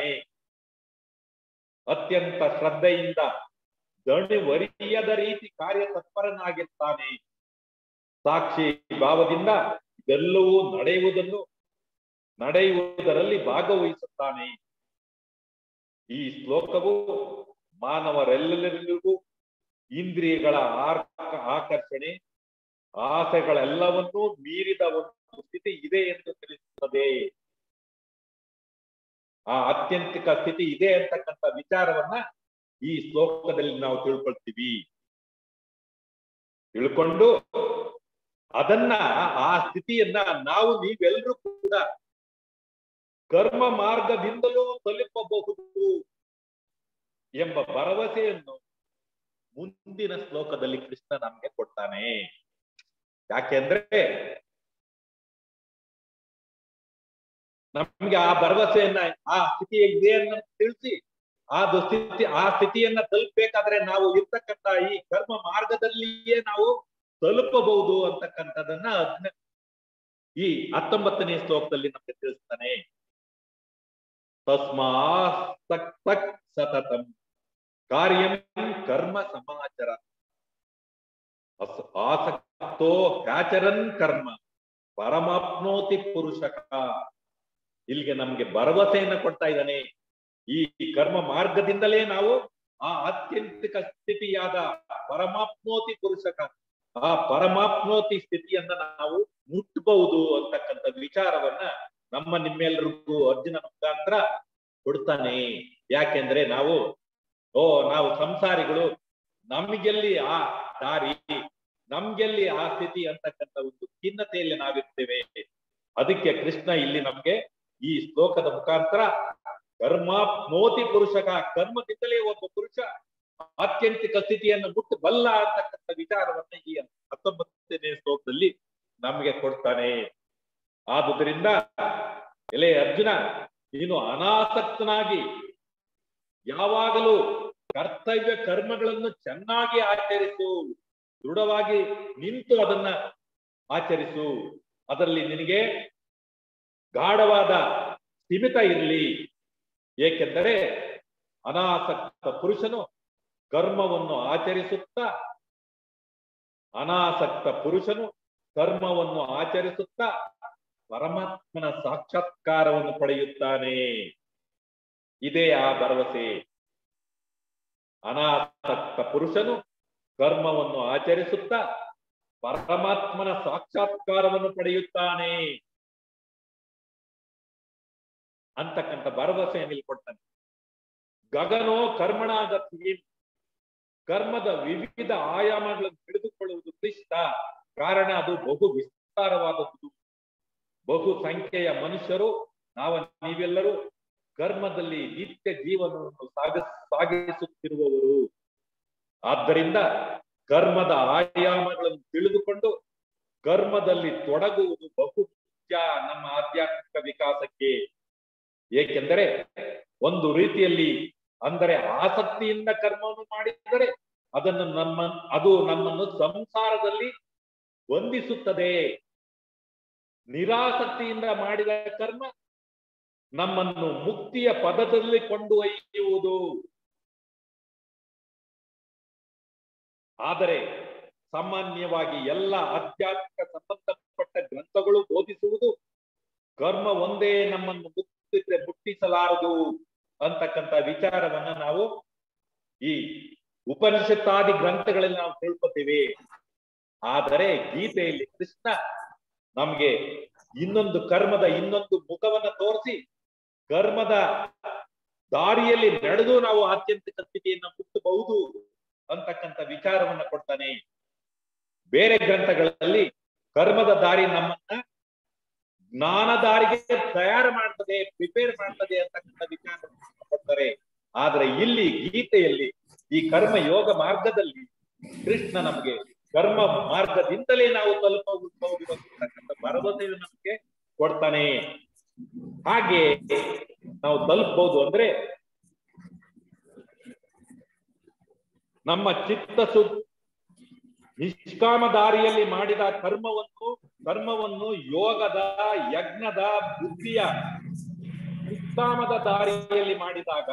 ಅತ್ಯಂತ ಶ್ರದ್ಧೆಯಿಂದ ದಣಿವರಿಯದ ರೀತಿ ಕಾರ್ಯ ತತ್ಪರನಾಗಿರ್ತಾನೆ ಸಾಕ್ಷಿ ಭಾವದಿಂದ ಇದೆಲ್ಲವೂ ನಡೆಯುವುದನ್ನು ನಡೆಯುವುದರಲ್ಲಿ ಭಾಗವಹಿಸುತ್ತಾನೆ ಈ ಶ್ಲೋಕವು ಮಾನವರೆಲ್ಲರಿಗೂ ಇಂದ್ರಿಯಗಳ ಆಕರ್ಷಣೆ ಆಸೆಗಳೆಲ್ಲವನ್ನೂ ಮೀರಿದ ಒಂದು ಸ್ಥಿತಿ ಇದೆ ಎಂದು ತಿಳಿಸುತ್ತದೆ ಆ ಅತ್ಯಂತಿಕ ಸ್ಥಿತಿ ಇದೆ ಅಂತಕ್ಕಂಥ ವಿಚಾರವನ್ನ ಈ ಶ್ಲೋಕದಲ್ಲಿ ನಾವು ತಿಳ್ಕೊಳ್ತೀವಿ ತಿಳ್ಕೊಂಡು ಅದನ್ನ ಆ ಸ್ಥಿತಿಯನ್ನ ನಾವು ನೀವೆಲ್ಲರೂ ಕೂಡ ಕರ್ಮ ಮಾರ್ಗದಿಂದಲೂ ತಲುಪಬಹುದು ಎಂಬ ಭರವಸೆಯನ್ನು ಮುಂದಿನ ಶ್ಲೋಕದಲ್ಲಿ ಕೃಷ್ಣ ನಮ್ಗೆ ಕೊಡ್ತಾನೆ ಯಾಕೆಂದ್ರೆ ನಮ್ಗೆ ಆ ಭರವಸೆಯನ್ನ ಆ ಸ್ಥಿತಿ ಇದೆ ಅನ್ನೋ ತಿಳಿಸಿ ಆ ಸ್ಥಿತಿ ಆ ಸ್ಥಿತಿಯನ್ನ ತಲುಪಬೇಕಾದ್ರೆ ನಾವು ಇರ್ತಕ್ಕಂತ ಈ ಕರ್ಮ ಮಾರ್ಗದಲ್ಲಿಯೇ ನಾವು ತಲುಪಬಹುದು ಅಂತಕ್ಕಂಥದನ್ನ ಹದ್ನ ಈ ಹತ್ತೊಂಬತ್ತನೇ ಶ್ಲೋಕದಲ್ಲಿ ನಮ್ಗೆ ತಿಳಿಸ್ತಾನೆ ತಸ್ಮಾ ತಕ್ ಸತತಂ ಕಾರ್ಯಂ ಕರ್ಮ ಸಮಾಚಾರ ಆಸಕ್ತೋ ಹ್ಯಾಚರನ್ ಕರ್ಮ ಪರಮಾಪ್ನೋತಿ ಪುರುಷಕ ಇಲ್ಲಿಗೆ ನಮ್ಗೆ ಭರವಸೆಯನ್ನ ಕೊಡ್ತಾ ಇದ್ದಾನೆ ಈ ಕರ್ಮ ಮಾರ್ಗದಿಂದಲೇ ನಾವು ಆ ಅತ್ಯಂತಿಕ ಸ್ಥಿತಿಯಾದ ಪರಮಾಪ್ನೋತಿ ಪುರುಷಕ ಆ ಪರಮಾಪ್ನೋತಿ ಸ್ಥಿತಿಯನ್ನ ನಾವು ಮುಟ್ಟಬಹುದು ಅಂತಕ್ಕಂಥ ವಿಚಾರವನ್ನ ನಮ್ಮ ನಿಮ್ಮೆಲ್ಲರಿಗೂ ಅರ್ಜುನ ಮುಖಾಂತರ ಕೊಡ್ತಾನೆ ಯಾಕೆಂದ್ರೆ ನಾವು ಓ ನಾವು ಸಂಸಾರಿಗಳು ನಮ್ಗೆಲ್ಲಿ ಆ ದಾರಿ ನಮ್ಗೆಲ್ಲಿ ಆ ಸ್ಥಿತಿ ಅಂತಕ್ಕಂಥ ಒಂದು ಖಿನ್ನತೆಯಲ್ಲಿ ನಾವಿರ್ತೇವೆ ಅದಕ್ಕೆ ಕೃಷ್ಣ ಇಲ್ಲಿ ನಮ್ಗೆ ಈ ಶ್ಲೋಕದ ಮುಖಾಂತರ ಕರ್ಮಾಪ್ನೋತಿ ಪುರುಷಕ ಕರ್ಮದಿಂದಲೇ ಒಬ್ಬ ಪುರುಷ ಆತ್ಯಂತಿಕ ಸ್ಥಿತಿಯನ್ನು ಮುಟ್ಟು ಬಲ್ಲ ಅಂತಕ್ಕಂಥ ವಿಚಾರವನ್ನ ಈ ಹತ್ತೊಂಬತ್ತನೇ ಶ್ಲೋಕದಲ್ಲಿ ನಮಗೆ ಕೊಡ್ತಾನೆ ಆದುದರಿಂದ ಎಲೆ ಅರ್ಜುನ ನೀನು ಅನಾಸಕ್ತನಾಗಿ ಯಾವಾಗಲೂ ಕರ್ತವ್ಯ ಕರ್ಮಗಳನ್ನು ಚೆನ್ನಾಗಿ ಆಚರಿಸು ದೃಢವಾಗಿ ನಿಂತು ಅದನ್ನ ಆಚರಿಸು ಅದರಲ್ಲಿ ನಿನಗೆ ಗಾಢವಾದ ಸ್ಥಿಮಿತ ಇರಲಿ ಏಕೆಂದರೆ ಅನಾಸಕ್ತ ಪುರುಷನು ಕರ್ಮವನ್ನು ಆಚರಿಸುತ್ತಾ ಅನಾಸಕ್ತ ಪುರುಷನು ಕರ್ಮವನ್ನು ಆಚರಿಸುತ್ತಾ ಪರಮಾತ್ಮನ ಸಾಕ್ಷಾತ್ಕಾರವನ್ನು ಪಡೆಯುತ್ತಾನೆ ಇದೇ ಆ ಭರವಸೆ ಅನಾಸಕ್ತ ಪುರುಷನು ಕರ್ಮವನ್ನು ಆಚರಿಸುತ್ತಾ ಪರಮಾತ್ಮನ ಸಾಕ್ಷಾತ್ಕಾರವನ್ನು ಪಡೆಯುತ್ತಾನೆ ಅಂತಕ್ಕಂಥ ಭರವಸೆಯನ್ನು ಇಲ್ಲಿ ಕೊಡ್ತಾನೆ ಗಗನೋ ಕರ್ಮಣಾಗತಿ ಕರ್ಮದ ವಿವಿಧ ಆಯಾಮಗಳನ್ನು ತಿಳಿದುಕೊಳ್ಳುವುದು ಕ್ಲಿಷ್ಟ ಕಾರಣ ಅದು ಬಹು ವಿಸ್ತಾರವಾದದ್ದು ಬಹು ಸಂಖ್ಯೆಯ ಮನುಷ್ಯರು ನಾವ ನೀವೆಲ್ಲರೂ ಕರ್ಮದಲ್ಲಿ ನಿತ್ಯ ಜೀವನವನ್ನು ಸಾಗ ಸಾಗಿಸುತ್ತಿರುವವರು ಆದ್ದರಿಂದ ಕರ್ಮದ ಆಯಾಮಗಳನ್ನು ತಿಳಿದುಕೊಂಡು ಕರ್ಮದಲ್ಲಿ ತೊಡಗುವುದು ಬಹು ಮುಖ್ಯ ನಮ್ಮ ಆಧ್ಯಾತ್ಮಿಕ ವಿಕಾಸಕ್ಕೆ ಏಕೆಂದರೆ ಒಂದು ರೀತಿಯಲ್ಲಿ ಅಂದರೆ ಆಸಕ್ತಿಯಿಂದ ಕರ್ಮವನ್ನು ಮಾಡಿದರೆ ಅದನ್ನು ನಮ್ಮ ಅದು ನಮ್ಮನ್ನು ಸಂಸಾರದಲ್ಲಿ ಬಂಧಿಸುತ್ತದೆ ನಿರಾಸಕ್ತಿಯಿಂದ ಮಾಡಿದ ಕರ್ಮ ನಮ್ಮನ್ನು ಮುಕ್ತಿಯ ಪದದಲ್ಲಿ ಕೊಂಡೊಯ್ಯುವುದು ಆದರೆ ಸಾಮಾನ್ಯವಾಗಿ ಎಲ್ಲ ಆಧ್ಯಾತ್ಮಿಕ ಸಂಬಂಧಪಟ್ಟ ಗ್ರಂಥಗಳು ಬೋಧಿಸುವುದು ಕರ್ಮ ಒಂದೇ ನಮ್ಮನ್ನು ಮುಟ್ಟಿದ್ರೆ ಮುಟ್ಟಿಸಲಾರದು ಅಂತಕ್ಕಂಥ ವಿಚಾರವನ್ನ ನಾವು ಈ ಉಪನಿಷತ್ತಾದಿ ಗ್ರಂಥಗಳಲ್ಲಿ ನಾವು ತಿಳ್ಕೊತೀವಿ ಆದರೆ ಗೀತೆಯಲ್ಲಿ ಕೃಷ್ಣ ನಮ್ಗೆ ಇನ್ನೊಂದು ಕರ್ಮದ ಇನ್ನೊಂದು ಮುಖವನ್ನ ತೋರಿಸಿ ಕರ್ಮದ ದಾರಿಯಲ್ಲಿ ನಡೆದು ನಾವು ಆತ್ಯಂತಿಕ ಸ್ಥಿತಿಯನ್ನ ಮುಟ್ಟಬಹುದು ಅಂತಕ್ಕಂಥ ವಿಚಾರವನ್ನ ಕೊಡ್ತಾನೆ ಬೇರೆ ಗ್ರಂಥಗಳಲ್ಲಿ ಕರ್ಮದ ದಾರಿ ನಮ್ಮನ್ನ ಜ್ಞಾನ ದಾರಿಗೆ ತಯಾರು ಮಾಡ್ತದೆ ಪ್ರಿಪೇರ್ ಮಾಡ್ತದೆ ಅಂತಕ್ಕಂಥ ವಿಚಾರ ಕೊಡ್ತಾರೆ ಆದ್ರೆ ಇಲ್ಲಿ ಗೀತೆಯಲ್ಲಿ ಈ ಕರ್ಮ ಯೋಗ ಮಾರ್ಗದಲ್ಲಿ ಕೃಷ್ಣ ನಮಗೆ ಕರ್ಮ ಮಾರ್ಗದಿಂದಲೇ ನಾವು ತಲುಪಬಹುದು ಅಂತಕ್ಕಂಥ ಭರವಸೆಯನ್ನು ನಮಗೆ ಕೊಡ್ತಾನೆ ಹಾಗೆ ನಾವು ತಲುಪಬಹುದು ಅಂದ್ರೆ ನಮ್ಮ ಚಿತ್ತ ಸು ನಿಷ್ಕಾಮ ದಾರಿಯಲ್ಲಿ ಮಾಡಿದ ಕರ್ಮವನ್ನು ಕರ್ಮವನ್ನು ಯೋಗದ ಯಜ್ಞದ ಬುದ್ಧಿಯ ನಿಷ್ಕಾಮದ ದಾರಿಯಲ್ಲಿ ಮಾಡಿದಾಗ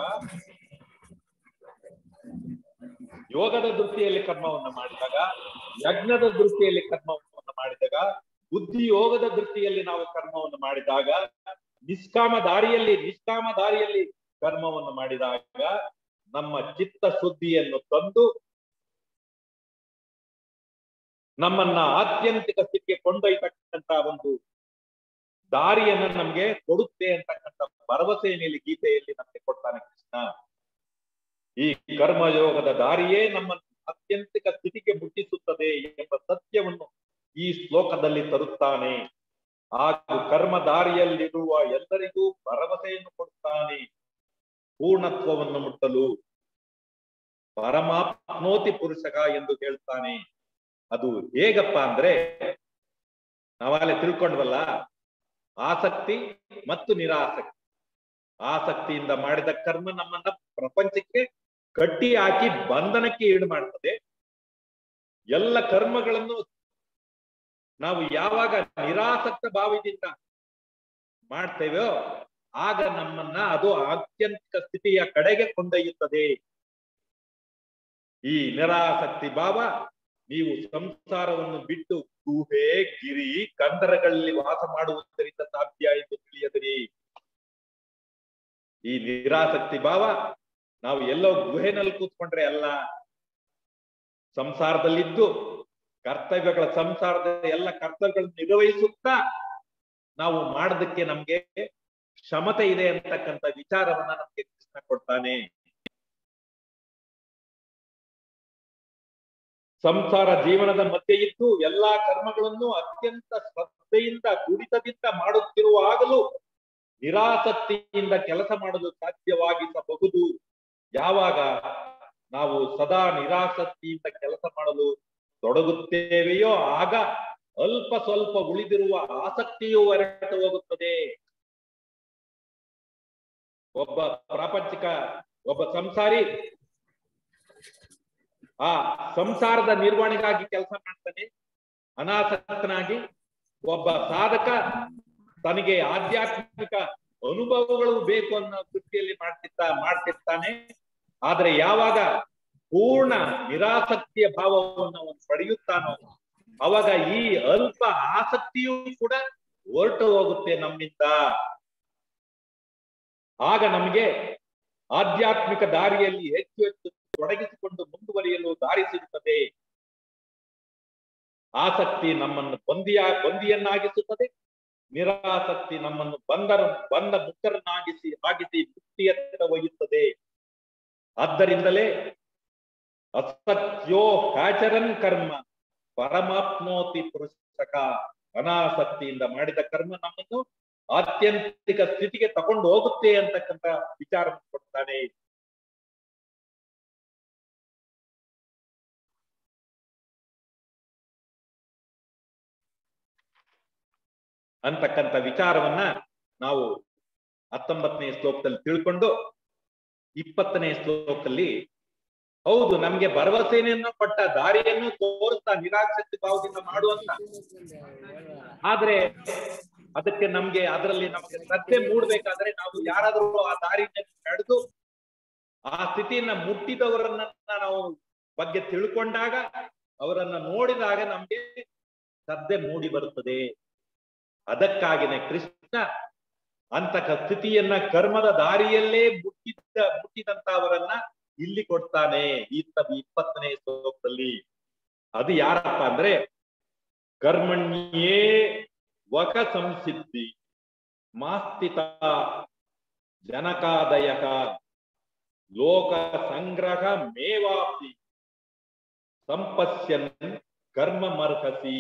ಯೋಗದ ದೃಷ್ಟಿಯಲ್ಲಿ ಕರ್ಮವನ್ನು ಮಾಡಿದಾಗ ಯಜ್ಞದ ದೃಷ್ಟಿಯಲ್ಲಿ ಕರ್ಮವನ್ನು ಮಾಡಿದಾಗ ಬುದ್ಧಿ ಯೋಗದ ದೃಷ್ಟಿಯಲ್ಲಿ ನಾವು ಕರ್ಮವನ್ನು ಮಾಡಿದಾಗ ನಿಷ್ಕಾಮ ದಾರಿಯಲ್ಲಿ ನಿಷ್ಕಾಮ ದಾರಿಯಲ್ಲಿ ಕರ್ಮವನ್ನು ಮಾಡಿದಾಗ ನಮ್ಮ ಚಿತ್ತ ಶುದ್ಧಿಯನ್ನು ತಂದು ನಮ್ಮನ್ನ ಆತ್ಯಂತಿಕ ಸ್ಥಿತಿಗೆ ಕೊಂಡೊಯ್ತಕ್ಕಂತ ಒಂದು ದಾರಿಯನ್ನ ನಮ್ಗೆ ಕೊಡುತ್ತೆ ಅಂತಕ್ಕಂಥ ಭರವಸೆ ಮೇಲೆ ಗೀತೆಯಲ್ಲಿ ನಮಗೆ ಕೊಡ್ತಾನೆ ಕೃಷ್ಣ ಈ ಕರ್ಮಯೋಗದ ದಾರಿಯೇ ನಮ್ಮನ್ನು ಆತ್ಯಂತಿಕ ಸ್ಥಿತಿಗೆ ಮುಟ್ಟಿಸುತ್ತದೆ ಎಂಬ ಸತ್ಯವನ್ನು ಈ ಶ್ಲೋಕದಲ್ಲಿ ತರುತ್ತಾನೆ ಹಾಗೂ ಕರ್ಮ ದಾರಿಯಲ್ಲಿರುವ ಎಲ್ಲರಿಗೂ ಭರವಸೆಯನ್ನು ಕೊಡುತ್ತಾನೆ ಪೂರ್ಣತ್ವವನ್ನು ಮುಟ್ಟಲು ಪರಮಾಪ್ನೋತಿ ಪುರುಷಗ ಎಂದು ಹೇಳ್ತಾನೆ ಅದು ಹೇಗಪ್ಪ ಅಂದ್ರೆ ನಾವಾಗಲೇ ತಿಳ್ಕೊಂಡ್ವಲ್ಲ ಆಸಕ್ತಿ ಮತ್ತು ನಿರಾಸಕ್ತಿ ಆಸಕ್ತಿಯಿಂದ ಮಾಡಿದ ಕರ್ಮ ನಮ್ಮನ್ನ ಪ್ರಪಂಚಕ್ಕೆ ಕಟ್ಟಿ ಹಾಕಿ ಬಂಧನಕ್ಕೆ ಈಡು ಮಾಡ್ತದೆ ಎಲ್ಲ ಕರ್ಮಗಳನ್ನು ನಾವು ಯಾವಾಗ ನಿರಾಸಕ್ತ ಭಾವದಿಂದ ಮಾಡ್ತೇವೋ ಆಗ ನಮ್ಮನ್ನ ಅದು ಆತ್ಯಂತಿಕ ಸ್ಥಿತಿಯ ಕಡೆಗೆ ಕೊಂಡೊಯ್ಯುತ್ತದೆ ಈ ನಿರಾಸಕ್ತಿ ಭಾವ ನೀವು ಸಂಸಾರವನ್ನು ಬಿಟ್ಟು ಗುಹೆ ಗಿರಿ ಕಂದರಗಳಲ್ಲಿ ವಾಸ ಮಾಡುವುದರಿಂದ ಸಾಧ್ಯ ಎಂದು ತಿಳಿಯದಿರಿ ಈ ನಿರಾಸಕ್ತಿ ಭಾವ ನಾವು ಎಲ್ಲೋ ಗುಹೆನಲ್ಲಿ ಕೂತ್ಕೊಂಡ್ರೆ ಅಲ್ಲ ಸಂಸಾರದಲ್ಲಿದ್ದು ಕರ್ತವ್ಯಗಳ ಸಂಸಾರದ ಎಲ್ಲ ಕರ್ತವ್ಯಗಳನ್ನು ನಿರ್ವಹಿಸುತ್ತಾ ನಾವು ಮಾಡೋದಕ್ಕೆ ನಮ್ಗೆ ಕ್ಷಮತೆ ಇದೆ ಅಂತಕ್ಕಂಥ ವಿಚಾರವನ್ನ ನಮ್ಗೆ ಕೃಷ್ಣ ಕೊಡ್ತಾನೆ ಸಂಸಾರ ಜೀವನದ ಮಧ್ಯೆ ಇದ್ದು ಎಲ್ಲಾ ಕರ್ಮಗಳನ್ನು ಅತ್ಯಂತ ಶ್ರದ್ಧೆಯಿಂದ ಕುಡಿತದಿಂದ ಮಾಡುತ್ತಿರುವಾಗಲೂ ನಿರಾಸಕ್ತಿಯಿಂದ ಕೆಲಸ ಮಾಡಲು ಸಾಧ್ಯವಾಗಿಸಬಹುದು ಯಾವಾಗ ನಾವು ಸದಾ ನಿರಾಸಕ್ತಿಯಿಂದ ಕೆಲಸ ಮಾಡಲು ತೊಡಗುತ್ತೇವೆಯೋ ಆಗ ಅಲ್ಪ ಸ್ವಲ್ಪ ಉಳಿದಿರುವ ಆಸಕ್ತಿಯು ಹೊರಟು ಹೋಗುತ್ತದೆ ಒಬ್ಬ ಪ್ರಾಪಂಚಿಕ ಒಬ್ಬ ಸಂಸಾರಿ ಆ ಸಂಸಾರದ ನಿರ್ವಹಣೆಗಾಗಿ ಕೆಲಸ ಮಾಡ್ತಾನೆ ಅನಾಸಕ್ತನಾಗಿ ಒಬ್ಬ ಸಾಧಕ ತನಗೆ ಆಧ್ಯಾತ್ಮಿಕ ಅನುಭವಗಳು ಬೇಕು ಅನ್ನೋ ದೃಷ್ಟಿಯಲ್ಲಿ ಮಾಡ್ತಿರ್ತಾ ಮಾಡ್ತಿರ್ತಾನೆ ಆದ್ರೆ ಯಾವಾಗ ಪೂರ್ಣ ನಿರಾಸಕ್ತಿಯ ಭಾವವನ್ನು ಅವನು ಪಡೆಯುತ್ತಾನೋ ಅವಾಗ ಈ ಅಲ್ಪ ಆಸಕ್ತಿಯೂ ಕೂಡ ಹೊರಟು ಹೋಗುತ್ತೆ ನಮ್ಮಿಂದ ಆಗ ನಮಗೆ ಆಧ್ಯಾತ್ಮಿಕ ದಾರಿಯಲ್ಲಿ ಹೆಚ್ಚು ಹೆಚ್ಚು ತೊಡಗಿಸಿಕೊಂಡು ಮುಂದುವರಿಯಲು ದಾರಿ ಸಿಗುತ್ತದೆ ಆಸಕ್ತಿ ನಮ್ಮನ್ನು ಬಂದಿಯ ಬಂದಿಯನ್ನಾಗಿಸುತ್ತದೆ ನಿರಾಸಕ್ತಿ ನಮ್ಮನ್ನು ಬಂದರ ಬಂದ ಮುಕ್ತರನ್ನಾಗಿಸಿ ಆಗಿಸಿ ಮುಕ್ತಿಯತ್ತ ಒಯ್ಯುತ್ತದೆ ಆದ್ದರಿಂದಲೇ ಅಸತ್ಯೋ ಹ್ಯಾಚರನ್ ಕರ್ಮ ಪರಮಾಪ್ನೋತಿ ಪುರುಷಕ ಅನಾಸಕ್ತಿಯಿಂದ ಮಾಡಿದ ಕರ್ಮ ನಮ್ಮನ್ನು ಆತ್ಯಂತಿಕ ಸ್ಥಿತಿಗೆ ತಕೊಂಡು ಹೋಗುತ್ತೆ ಅಂತಕ್ಕಂಥ ವಿಚಾರ ಕೊಡ್ತಾನೆ ಅಂತಕ್ಕಂಥ ವಿಚಾರವನ್ನ ನಾವು ಹತ್ತೊಂಬತ್ತನೇ ಶ್ಲೋಕದಲ್ಲಿ ತಿಳ್ಕೊಂಡು ಇಪ್ಪತ್ತನೇ ಶ್ಲೋಕದಲ್ಲಿ ಹೌದು ನಮ್ಗೆ ಭರವಸೆಯನ್ನು ಕೊಟ್ಟ ದಾರಿಯನ್ನು ತೋರಿಸ್ತಾ ನಿರಾಸಕ್ತಿ ಭಾವದಿಂದ ಮಾಡುವಂತ ಆದ್ರೆ ಅದಕ್ಕೆ ನಮ್ಗೆ ಅದರಲ್ಲಿ ನಮ್ಗೆ ಶ್ರದ್ಧೆ ಮೂಡ್ಬೇಕಾದ್ರೆ ನಾವು ಯಾರಾದ್ರೂ ಆ ದಾರಿಯನ್ನು ನಡೆದು ಆ ಸ್ಥಿತಿಯನ್ನ ಮುಟ್ಟಿದವರನ್ನ ನಾವು ಬಗ್ಗೆ ತಿಳ್ಕೊಂಡಾಗ ಅವರನ್ನ ನೋಡಿದಾಗ ನಮ್ಗೆ ಶ್ರದ್ಧೆ ಮೂಡಿ ಬರುತ್ತದೆ ಅದಕ್ಕಾಗಿನೇ ಕೃಷ್ಣ ಅಂತಕ ಸ್ಥಿತಿಯನ್ನ ಕರ್ಮದ ದಾರಿಯಲ್ಲೇ ಮುಟ್ಟಿದ್ದ ಮುಟ್ಟಿದಂತವರನ್ನ ಇಲ್ಲಿ ಕೊಡ್ತಾನೆ ಈ ಇಪ್ಪತ್ತನೇ ಶ್ಲೋಕದಲ್ಲಿ ಅದು ಯಾರಪ್ಪ ಅಂದ್ರೆ ಕರ್ಮಣ್ಯೇ ವಕ ಸಂಸಿದ್ಧಿ ಮಾಸ್ತಿತ ಜನಕಾದಯ ಲೋಕ ಸಂಗ್ರಹ ಮೇವಾಪಿ ಸಂಪಶ್ಯನ್ ಕರ್ಮ ಮರ್ಹಸಿ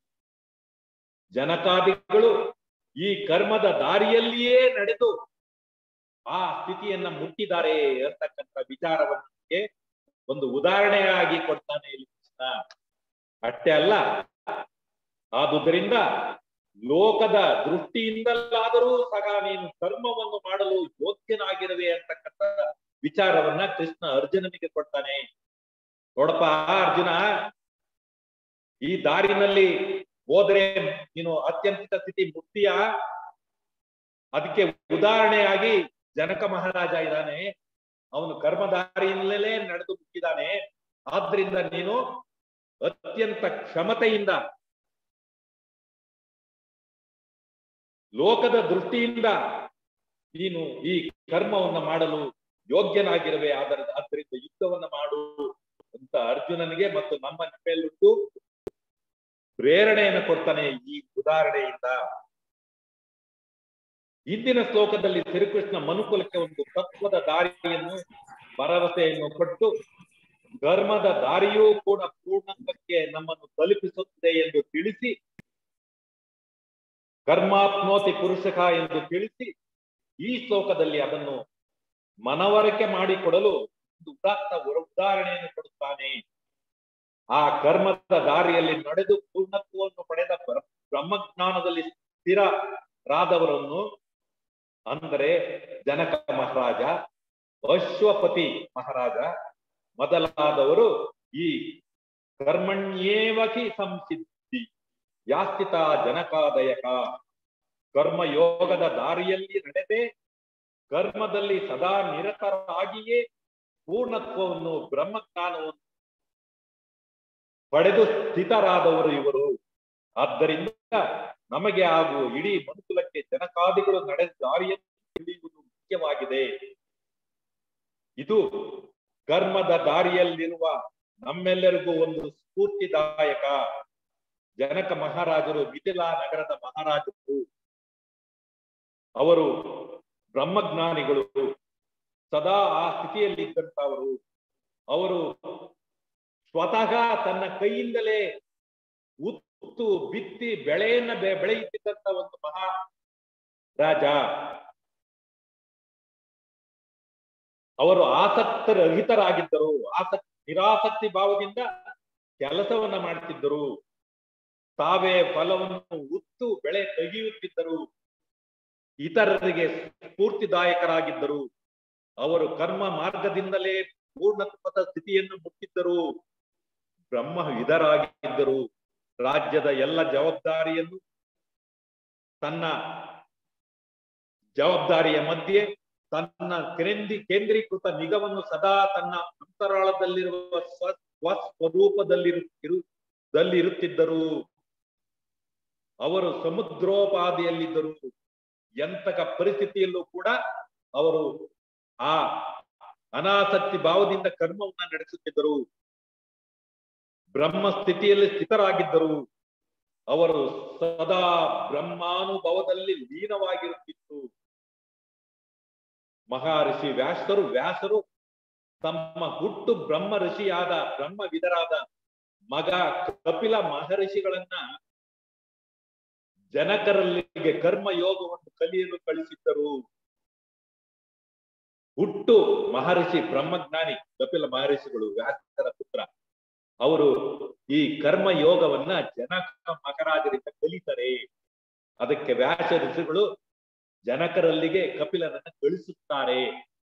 ಜನಕಾದಿಗಳು ಈ ಕರ್ಮದ ದಾರಿಯಲ್ಲಿಯೇ ನಡೆದು ಆ ಸ್ಥಿತಿಯನ್ನ ಮುಟ್ಟಿದ್ದಾರೆ ಅಂತಕ್ಕಂಥ ವಿಚಾರವನ್ನೇ ಒಂದು ಉದಾಹರಣೆಯಾಗಿ ಕೊಡ್ತಾನೆ ಇಲ್ಲಿ ಕೃಷ್ಣ ಅಷ್ಟೇ ಅಲ್ಲ ಆದುದರಿಂದ ಲೋಕದ ದೃಷ್ಟಿಯಿಂದಲಾದರೂ ಸಹ ನೀನು ಕರ್ಮವನ್ನು ಮಾಡಲು ಯೋಗ್ಯನಾಗಿರುವೆ ಅಂತಕ್ಕಂಥ ವಿಚಾರವನ್ನ ಕೃಷ್ಣ ಅರ್ಜುನನಿಗೆ ಕೊಡ್ತಾನೆ ನೋಡಪ್ಪ ಅರ್ಜುನ ಈ ದಾರಿನಲ್ಲಿ ಹೋದ್ರೆ ನೀನು ಅತ್ಯಂತ ಸ್ಥಿತಿ ಮುಕ್ತಿಯ ಅದಕ್ಕೆ ಉದಾಹರಣೆಯಾಗಿ ಜನಕ ಮಹಾರಾಜ ಇದ್ದಾನೆ ಅವನು ಕರ್ಮದಾರಿಯಿಂದಲೇ ನಡೆದು ಮುಟ್ಟಿದ್ದಾನೆ ಆದ್ರಿಂದ ನೀನು ಅತ್ಯಂತ ಕ್ಷಮತೆಯಿಂದ ಲೋಕದ ದೃಷ್ಟಿಯಿಂದ ನೀನು ಈ ಕರ್ಮವನ್ನ ಮಾಡಲು ಯೋಗ್ಯನಾಗಿರುವೆ ಆದರ ಆದ್ದರಿಂದ ಯುದ್ಧವನ್ನ ಮಾಡು ಅಂತ ಅರ್ಜುನನಿಗೆ ಮತ್ತು ನಮ್ಮ ಮೇಲುಂಟು ಪ್ರೇರಣೆಯನ್ನು ಕೊಡ್ತಾನೆ ಈ ಉದಾಹರಣೆಯಿಂದ ಇಂದಿನ ಶ್ಲೋಕದಲ್ಲಿ ಶ್ರೀಕೃಷ್ಣ ಮನುಕುಲಕ್ಕೆ ಒಂದು ತತ್ವದ ದಾರಿಯನ್ನು ಭರವಸೆಯನ್ನು ಕೊಟ್ಟು ಧರ್ಮದ ದಾರಿಯೂ ಕೂಡ ಪೂರ್ಣತ್ವಕ್ಕೆ ನಮ್ಮನ್ನು ತಲುಪಿಸುತ್ತದೆ ಎಂದು ತಿಳಿಸಿ ಕರ್ಮಾಪ್ನೋತಿ ಪುರುಷಕ ಎಂದು ತಿಳಿಸಿ ಈ ಶ್ಲೋಕದಲ್ಲಿ ಅದನ್ನು ಮನವರಿಕೆ ಮಾಡಿಕೊಡಲು ಒಂದು ಉದಾತ್ತ ಉದಾಹರಣೆಯನ್ನು ಕೊಡುತ್ತಾನೆ ಆ ಕರ್ಮದ ದಾರಿಯಲ್ಲಿ ನಡೆದು ಪೂರ್ಣತ್ವವನ್ನು ಪಡೆದ ಬ್ರಹ್ಮಜ್ಞಾನದಲ್ಲಿ ಸ್ಥಿರರಾದವರನ್ನು ಅಂದರೆ ಜನಕ ಮಹಾರಾಜ ಅಶ್ವಪತಿ ಮಹಾರಾಜ ಮೊದಲಾದವರು ಈ ಕರ್ಮಣ್ಯೇವಕಿ ಸಂಸಿದ್ಧಿ ಯಾಸ್ಥಿತ ಜನಕಾದಯಕ ಕರ್ಮಯೋಗದ ದಾರಿಯಲ್ಲಿ ನಡೆದೆ ಕರ್ಮದಲ್ಲಿ ಸದಾ ನಿರತರಾಗಿಯೇ ಪೂರ್ಣತ್ವವನ್ನು ಬ್ರಹ್ಮಜ್ಞಾನವನ್ನು ಪಡೆದು ಸ್ಥಿತರಾದವರು ಇವರು ಆದ್ದರಿಂದ ನಮಗೆ ಹಾಗೂ ಇಡೀ ಮನುಕುಲಕ್ಕೆ ಜನಕಾದಿಗಳು ನಡೆದ ದಾರಿಯನ್ನು ತಿಳಿಯುವುದು ಮುಖ್ಯವಾಗಿದೆ ಇದು ಕರ್ಮದ ದಾರಿಯಲ್ಲಿರುವ ನಮ್ಮೆಲ್ಲರಿಗೂ ಒಂದು ಸ್ಫೂರ್ತಿದಾಯಕ ಜನಕ ಮಹಾರಾಜರು ಮಿಥಿಲಾ ನಗರದ ಮಹಾರಾಜರು ಅವರು ಬ್ರಹ್ಮಜ್ಞಾನಿಗಳು ಸದಾ ಆ ಸ್ಥಿತಿಯಲ್ಲಿ ಇದ್ದಂತವರು ಅವರು ಸ್ವತಃ ತನ್ನ ಕೈಯಿಂದಲೇ ಉತ್ತು ಬಿತ್ತಿ ಬೆಳೆಯನ್ನ ಬೆಳೆಯುತ್ತಿದ್ದಂತ ಒಂದು ಮಹಾ ರಾಜ ಅವರು ಆಸಕ್ತ ರಹಿತರಾಗಿದ್ದರು ಆಸಕ್ತಿ ನಿರಾಸಕ್ತಿ ಭಾವದಿಂದ ಕೆಲಸವನ್ನ ಮಾಡ್ತಿದ್ದರು ತಾವೇ ಫಲವನ್ನು ಉತ್ತು ಬೆಳೆ ತೆಗೆಯುತ್ತಿದ್ದರು ಇತರರಿಗೆ ಸ್ಫೂರ್ತಿದಾಯಕರಾಗಿದ್ದರು ಅವರು ಕರ್ಮ ಮಾರ್ಗದಿಂದಲೇ ಪೂರ್ಣತ್ವದ ಸ್ಥಿತಿಯನ್ನು ಮುಟ್ಟಿದ್ದರು ಬ್ರಹ್ಮ ವಿಧರಾಗಿದ್ದರು ರಾಜ್ಯದ ಎಲ್ಲ ಜವಾಬ್ದಾರಿಯನ್ನು ತನ್ನ ಜವಾಬ್ದಾರಿಯ ಮಧ್ಯೆ ತನ್ನ ಕೇಂದ್ರೀ ಕೇಂದ್ರೀಕೃತ ನಿಗವನ್ನು ಸದಾ ತನ್ನ ಅಂತರಾಳದಲ್ಲಿರುವ ಸ್ವ ಸ್ವಸ್ವರೂಪದಲ್ಲಿರು ದಲ್ಲಿರುತ್ತಿದ್ದರು ಅವರು ಸಮುದ್ರೋಪಾದಿಯಲ್ಲಿದ್ದರು ಎಂತಕ ಪರಿಸ್ಥಿತಿಯಲ್ಲೂ ಕೂಡ ಅವರು ಆ ಅನಾಸಕ್ತಿ ಭಾವದಿಂದ ಕರ್ಮವನ್ನ ನಡೆಸುತ್ತಿದ್ದರು ಬ್ರಹ್ಮ ಸ್ಥಿತಿಯಲ್ಲಿ ಸ್ಥಿತರಾಗಿದ್ದರು ಅವರು ಸದಾ ಬ್ರಹ್ಮಾನುಭವದಲ್ಲಿ ಲೀನವಾಗಿರುತ್ತಿತ್ತು ಮಹರ್ಷಿ ವ್ಯಾಸರು ವ್ಯಾಸರು ತಮ್ಮ ಹುಟ್ಟು ಬ್ರಹ್ಮ ಋಷಿಯಾದ ಬ್ರಹ್ಮ ವಿಧರಾದ ಮಗ ಕಪಿಲ ಮಹರ್ಷಿಗಳನ್ನ ಜನಕರಲ್ಲಿಗೆ ಕರ್ಮ ಯೋಗವನ್ನು ಕಲಿಯಲು ಕಳಿಸಿದ್ದರು ಹುಟ್ಟು ಮಹರ್ಷಿ ಬ್ರಹ್ಮಜ್ಞಾನಿ ಕಪಿಲ ಮಹರ್ಷಿಗಳು ವ್ಯಾಸರ ಪುತ್ರ ಅವರು ಈ ಕರ್ಮ ಯೋಗವನ್ನ ಜನಕ ಮಹಾರಾಜರಿಂದ ಕಲಿತಾರೆ ಅದಕ್ಕೆ ವ್ಯಾಸ ಋಷಿಗಳು ಜನಕರಲ್ಲಿಗೆ ಕಪಿಲನನ್ನ ಕಳಿಸುತ್ತಾರೆ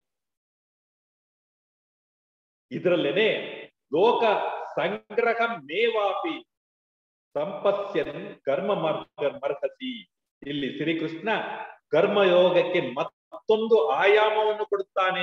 ಇದರಲ್ಲೇನೆ ಲೋಕ ಸಂಗ್ರಹ ಮೇವಾಪಿ ಸಂಪತ್ಸ್ಯನ್ ಕರ್ಮ ಮಾರ್ಗ ಮರ್ಹಸಿ ಇಲ್ಲಿ ಶ್ರೀಕೃಷ್ಣ ಕರ್ಮಯೋಗಕ್ಕೆ ಮತ್ತೊಂದು ಆಯಾಮವನ್ನು ಕೊಡುತ್ತಾನೆ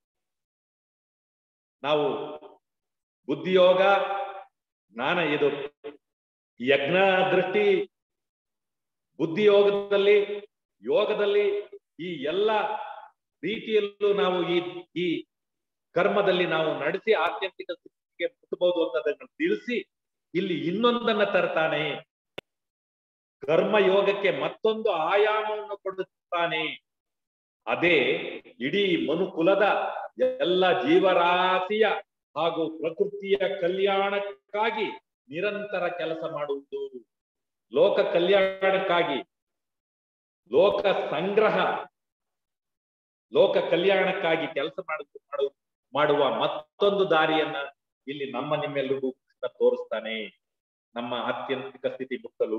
ನಾವು ಬುದ್ಧಿಯೋಗ ಜ್ಞಾನ ಇದು ಯಜ್ಞ ದೃಷ್ಟಿ ಬುದ್ಧಿಯೋಗದಲ್ಲಿ ಯೋಗದಲ್ಲಿ ಈ ಎಲ್ಲ ರೀತಿಯಲ್ಲೂ ನಾವು ಈ ಈ ಕರ್ಮದಲ್ಲಿ ನಾವು ನಡೆಸಿ ಆತ್ಯಂತಿಕ ಸ್ಥಿತಿಗೆ ಮುಟ್ಟಬಹುದು ಅನ್ನೋದನ್ನು ತಿಳಿಸಿ ಇಲ್ಲಿ ಇನ್ನೊಂದನ್ನ ತರ್ತಾನೆ ಕರ್ಮ ಯೋಗಕ್ಕೆ ಮತ್ತೊಂದು ಆಯಾಮವನ್ನು ಕೊಡುತ್ತಾನೆ ಅದೇ ಇಡೀ ಮನುಕುಲದ ಎಲ್ಲ ಜೀವರಾಶಿಯ ಹಾಗೂ ಪ್ರಕೃತಿಯ ಕಲ್ಯಾಣಕ್ಕಾಗಿ ನಿರಂತರ ಕೆಲಸ ಮಾಡುವುದು ಲೋಕ ಕಲ್ಯಾಣಕ್ಕಾಗಿ ಲೋಕ ಸಂಗ್ರಹ ಲೋಕ ಕಲ್ಯಾಣಕ್ಕಾಗಿ ಕೆಲಸ ಮಾಡುವುದು ಮಾಡು ಮಾಡುವ ಮತ್ತೊಂದು ದಾರಿಯನ್ನ ಇಲ್ಲಿ ನಮ್ಮ ನಿಮ್ಮೆಲ್ಲರಿಗೂ ಕೃಷ್ಣ ತೋರಿಸ್ತಾನೆ ನಮ್ಮ ಆತ್ಯಂತಿಕ ಸ್ಥಿತಿ ಮುಟ್ಟಲು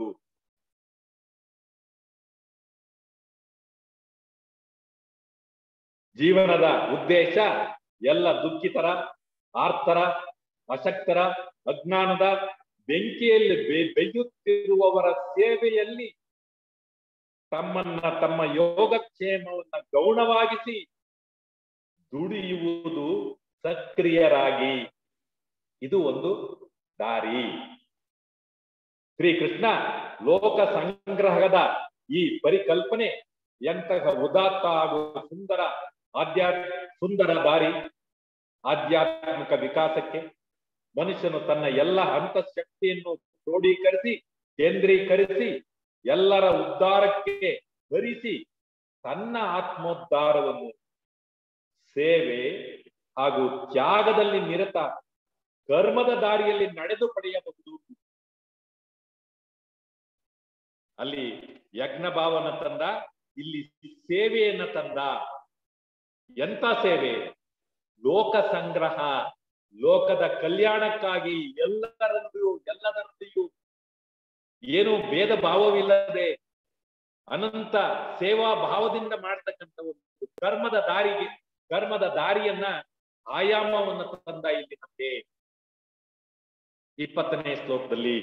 ಜೀವನದ ಉದ್ದೇಶ ಎಲ್ಲ ದುಃಖಿತರ ಆರ್ತರ ಅಶಕ್ತರ ಅಜ್ಞಾನದ ಬೆಂಕಿಯಲ್ಲಿ ಬೆ- ಬೆಯ್ಯುತ್ತಿರುವವರ ಸೇವೆಯಲ್ಲಿ ತಮ್ಮನ್ನ ತಮ್ಮ ಯೋಗಕ್ಷೇಮವನ್ನ ಗೌಣವಾಗಿಸಿ ದುಡಿಯುವುದು ಸಕ್ರಿಯರಾಗಿ ಇದು ಒಂದು ದಾರಿ ಶ್ರೀಕೃಷ್ಣ ಲೋಕ ಸಂಗ್ರಹದ ಈ ಪರಿಕಲ್ಪನೆ ಎಂತಹ ಉದಾತ್ತ ಹಾಗೂ ಸುಂದರ ಆಧ್ಯಾತ್ಮ ಸುಂದರ ದಾರಿ ಆಧ್ಯಾತ್ಮಿಕ ವಿಕಾಸಕ್ಕೆ ಮನುಷ್ಯನು ತನ್ನ ಎಲ್ಲ ಅಂತಃಶಕ್ತಿಯನ್ನು ಕ್ರೋಢೀಕರಿಸಿ ಕೇಂದ್ರೀಕರಿಸಿ ಎಲ್ಲರ ಉದ್ಧಾರಕ್ಕೆ ಹರಿಸಿ ತನ್ನ ಆತ್ಮೋದ್ಧಾರವನ್ನು ಸೇವೆ ಹಾಗೂ ತ್ಯಾಗದಲ್ಲಿ ನಿರತ ಕರ್ಮದ ದಾರಿಯಲ್ಲಿ ನಡೆದು ಪಡೆಯಬಹುದು ಅಲ್ಲಿ ಯಜ್ಞ ಭಾವನ ತಂದ ಇಲ್ಲಿ ಸೇವೆಯನ್ನ ತಂದ ಎಂತ ಸೇವೆ ಲೋಕ ಸಂಗ್ರಹ ಲೋಕದ ಕಲ್ಯಾಣಕ್ಕಾಗಿ ಎಲ್ಲರಲ್ಲಿಯೂ ಎಲ್ಲದರಲ್ಲಿಯೂ ಏನು ಭೇದ ಭಾವವಿಲ್ಲದೆ ಅನಂತ ಸೇವಾ ಭಾವದಿಂದ ಮಾಡ್ತಕ್ಕಂಥ ಒಂದು ಕರ್ಮದ ದಾರಿಗೆ ಕರ್ಮದ ದಾರಿಯನ್ನ ಆಯಾಮವನ್ನ ತಂದ ಇಲ್ಲಿ ನಮಗೆ ಇಪ್ಪತ್ತನೇ ಶ್ಲೋಕದಲ್ಲಿ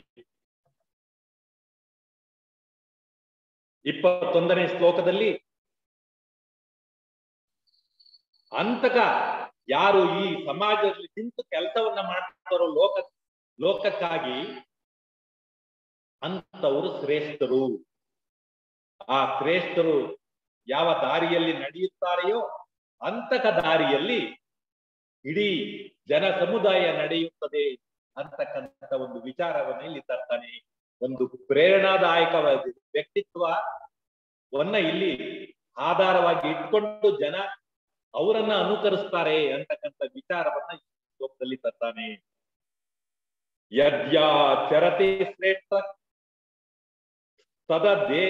ಇಪ್ಪತ್ತೊಂದನೇ ಶ್ಲೋಕದಲ್ಲಿ ಅಂತಕ ಯಾರು ಈ ಸಮಾಜದಲ್ಲಿ ನಿಂತು ಕೆಲಸವನ್ನ ಮಾಡ್ತಾರೋ ಲೋಕ ಲೋಕಕ್ಕಾಗಿ ಅಂತವರು ಶ್ರೇಷ್ಠರು ಆ ಶ್ರೇಷ್ಠರು ಯಾವ ದಾರಿಯಲ್ಲಿ ನಡೆಯುತ್ತಾರೆಯೋ ಅಂತಕ ದಾರಿಯಲ್ಲಿ ಇಡೀ ಜನ ಸಮುದಾಯ ನಡೆಯುತ್ತದೆ ಅಂತಕ್ಕಂಥ ಒಂದು ವಿಚಾರವನ್ನ ಇಲ್ಲಿ ತರ್ತಾನೆ ಒಂದು ಪ್ರೇರಣಾದಾಯಕವಾದ ವ್ಯಕ್ತಿತ್ವವನ್ನ ಇಲ್ಲಿ ಆಧಾರವಾಗಿ ಇಟ್ಕೊಂಡು ಜನ ಅವರನ್ನ ಅನುಕರಿಸ್ತಾರೆ ಅಂತಕ್ಕಂಥ ವಿಚಾರವನ್ನ ಈ ಶ್ಲೋಕದಲ್ಲಿ ತರ್ತಾನೆ ಯದ್ಯಾಚರತಿ ಶ್ರೇಷ್ಠ ತದ ದೇ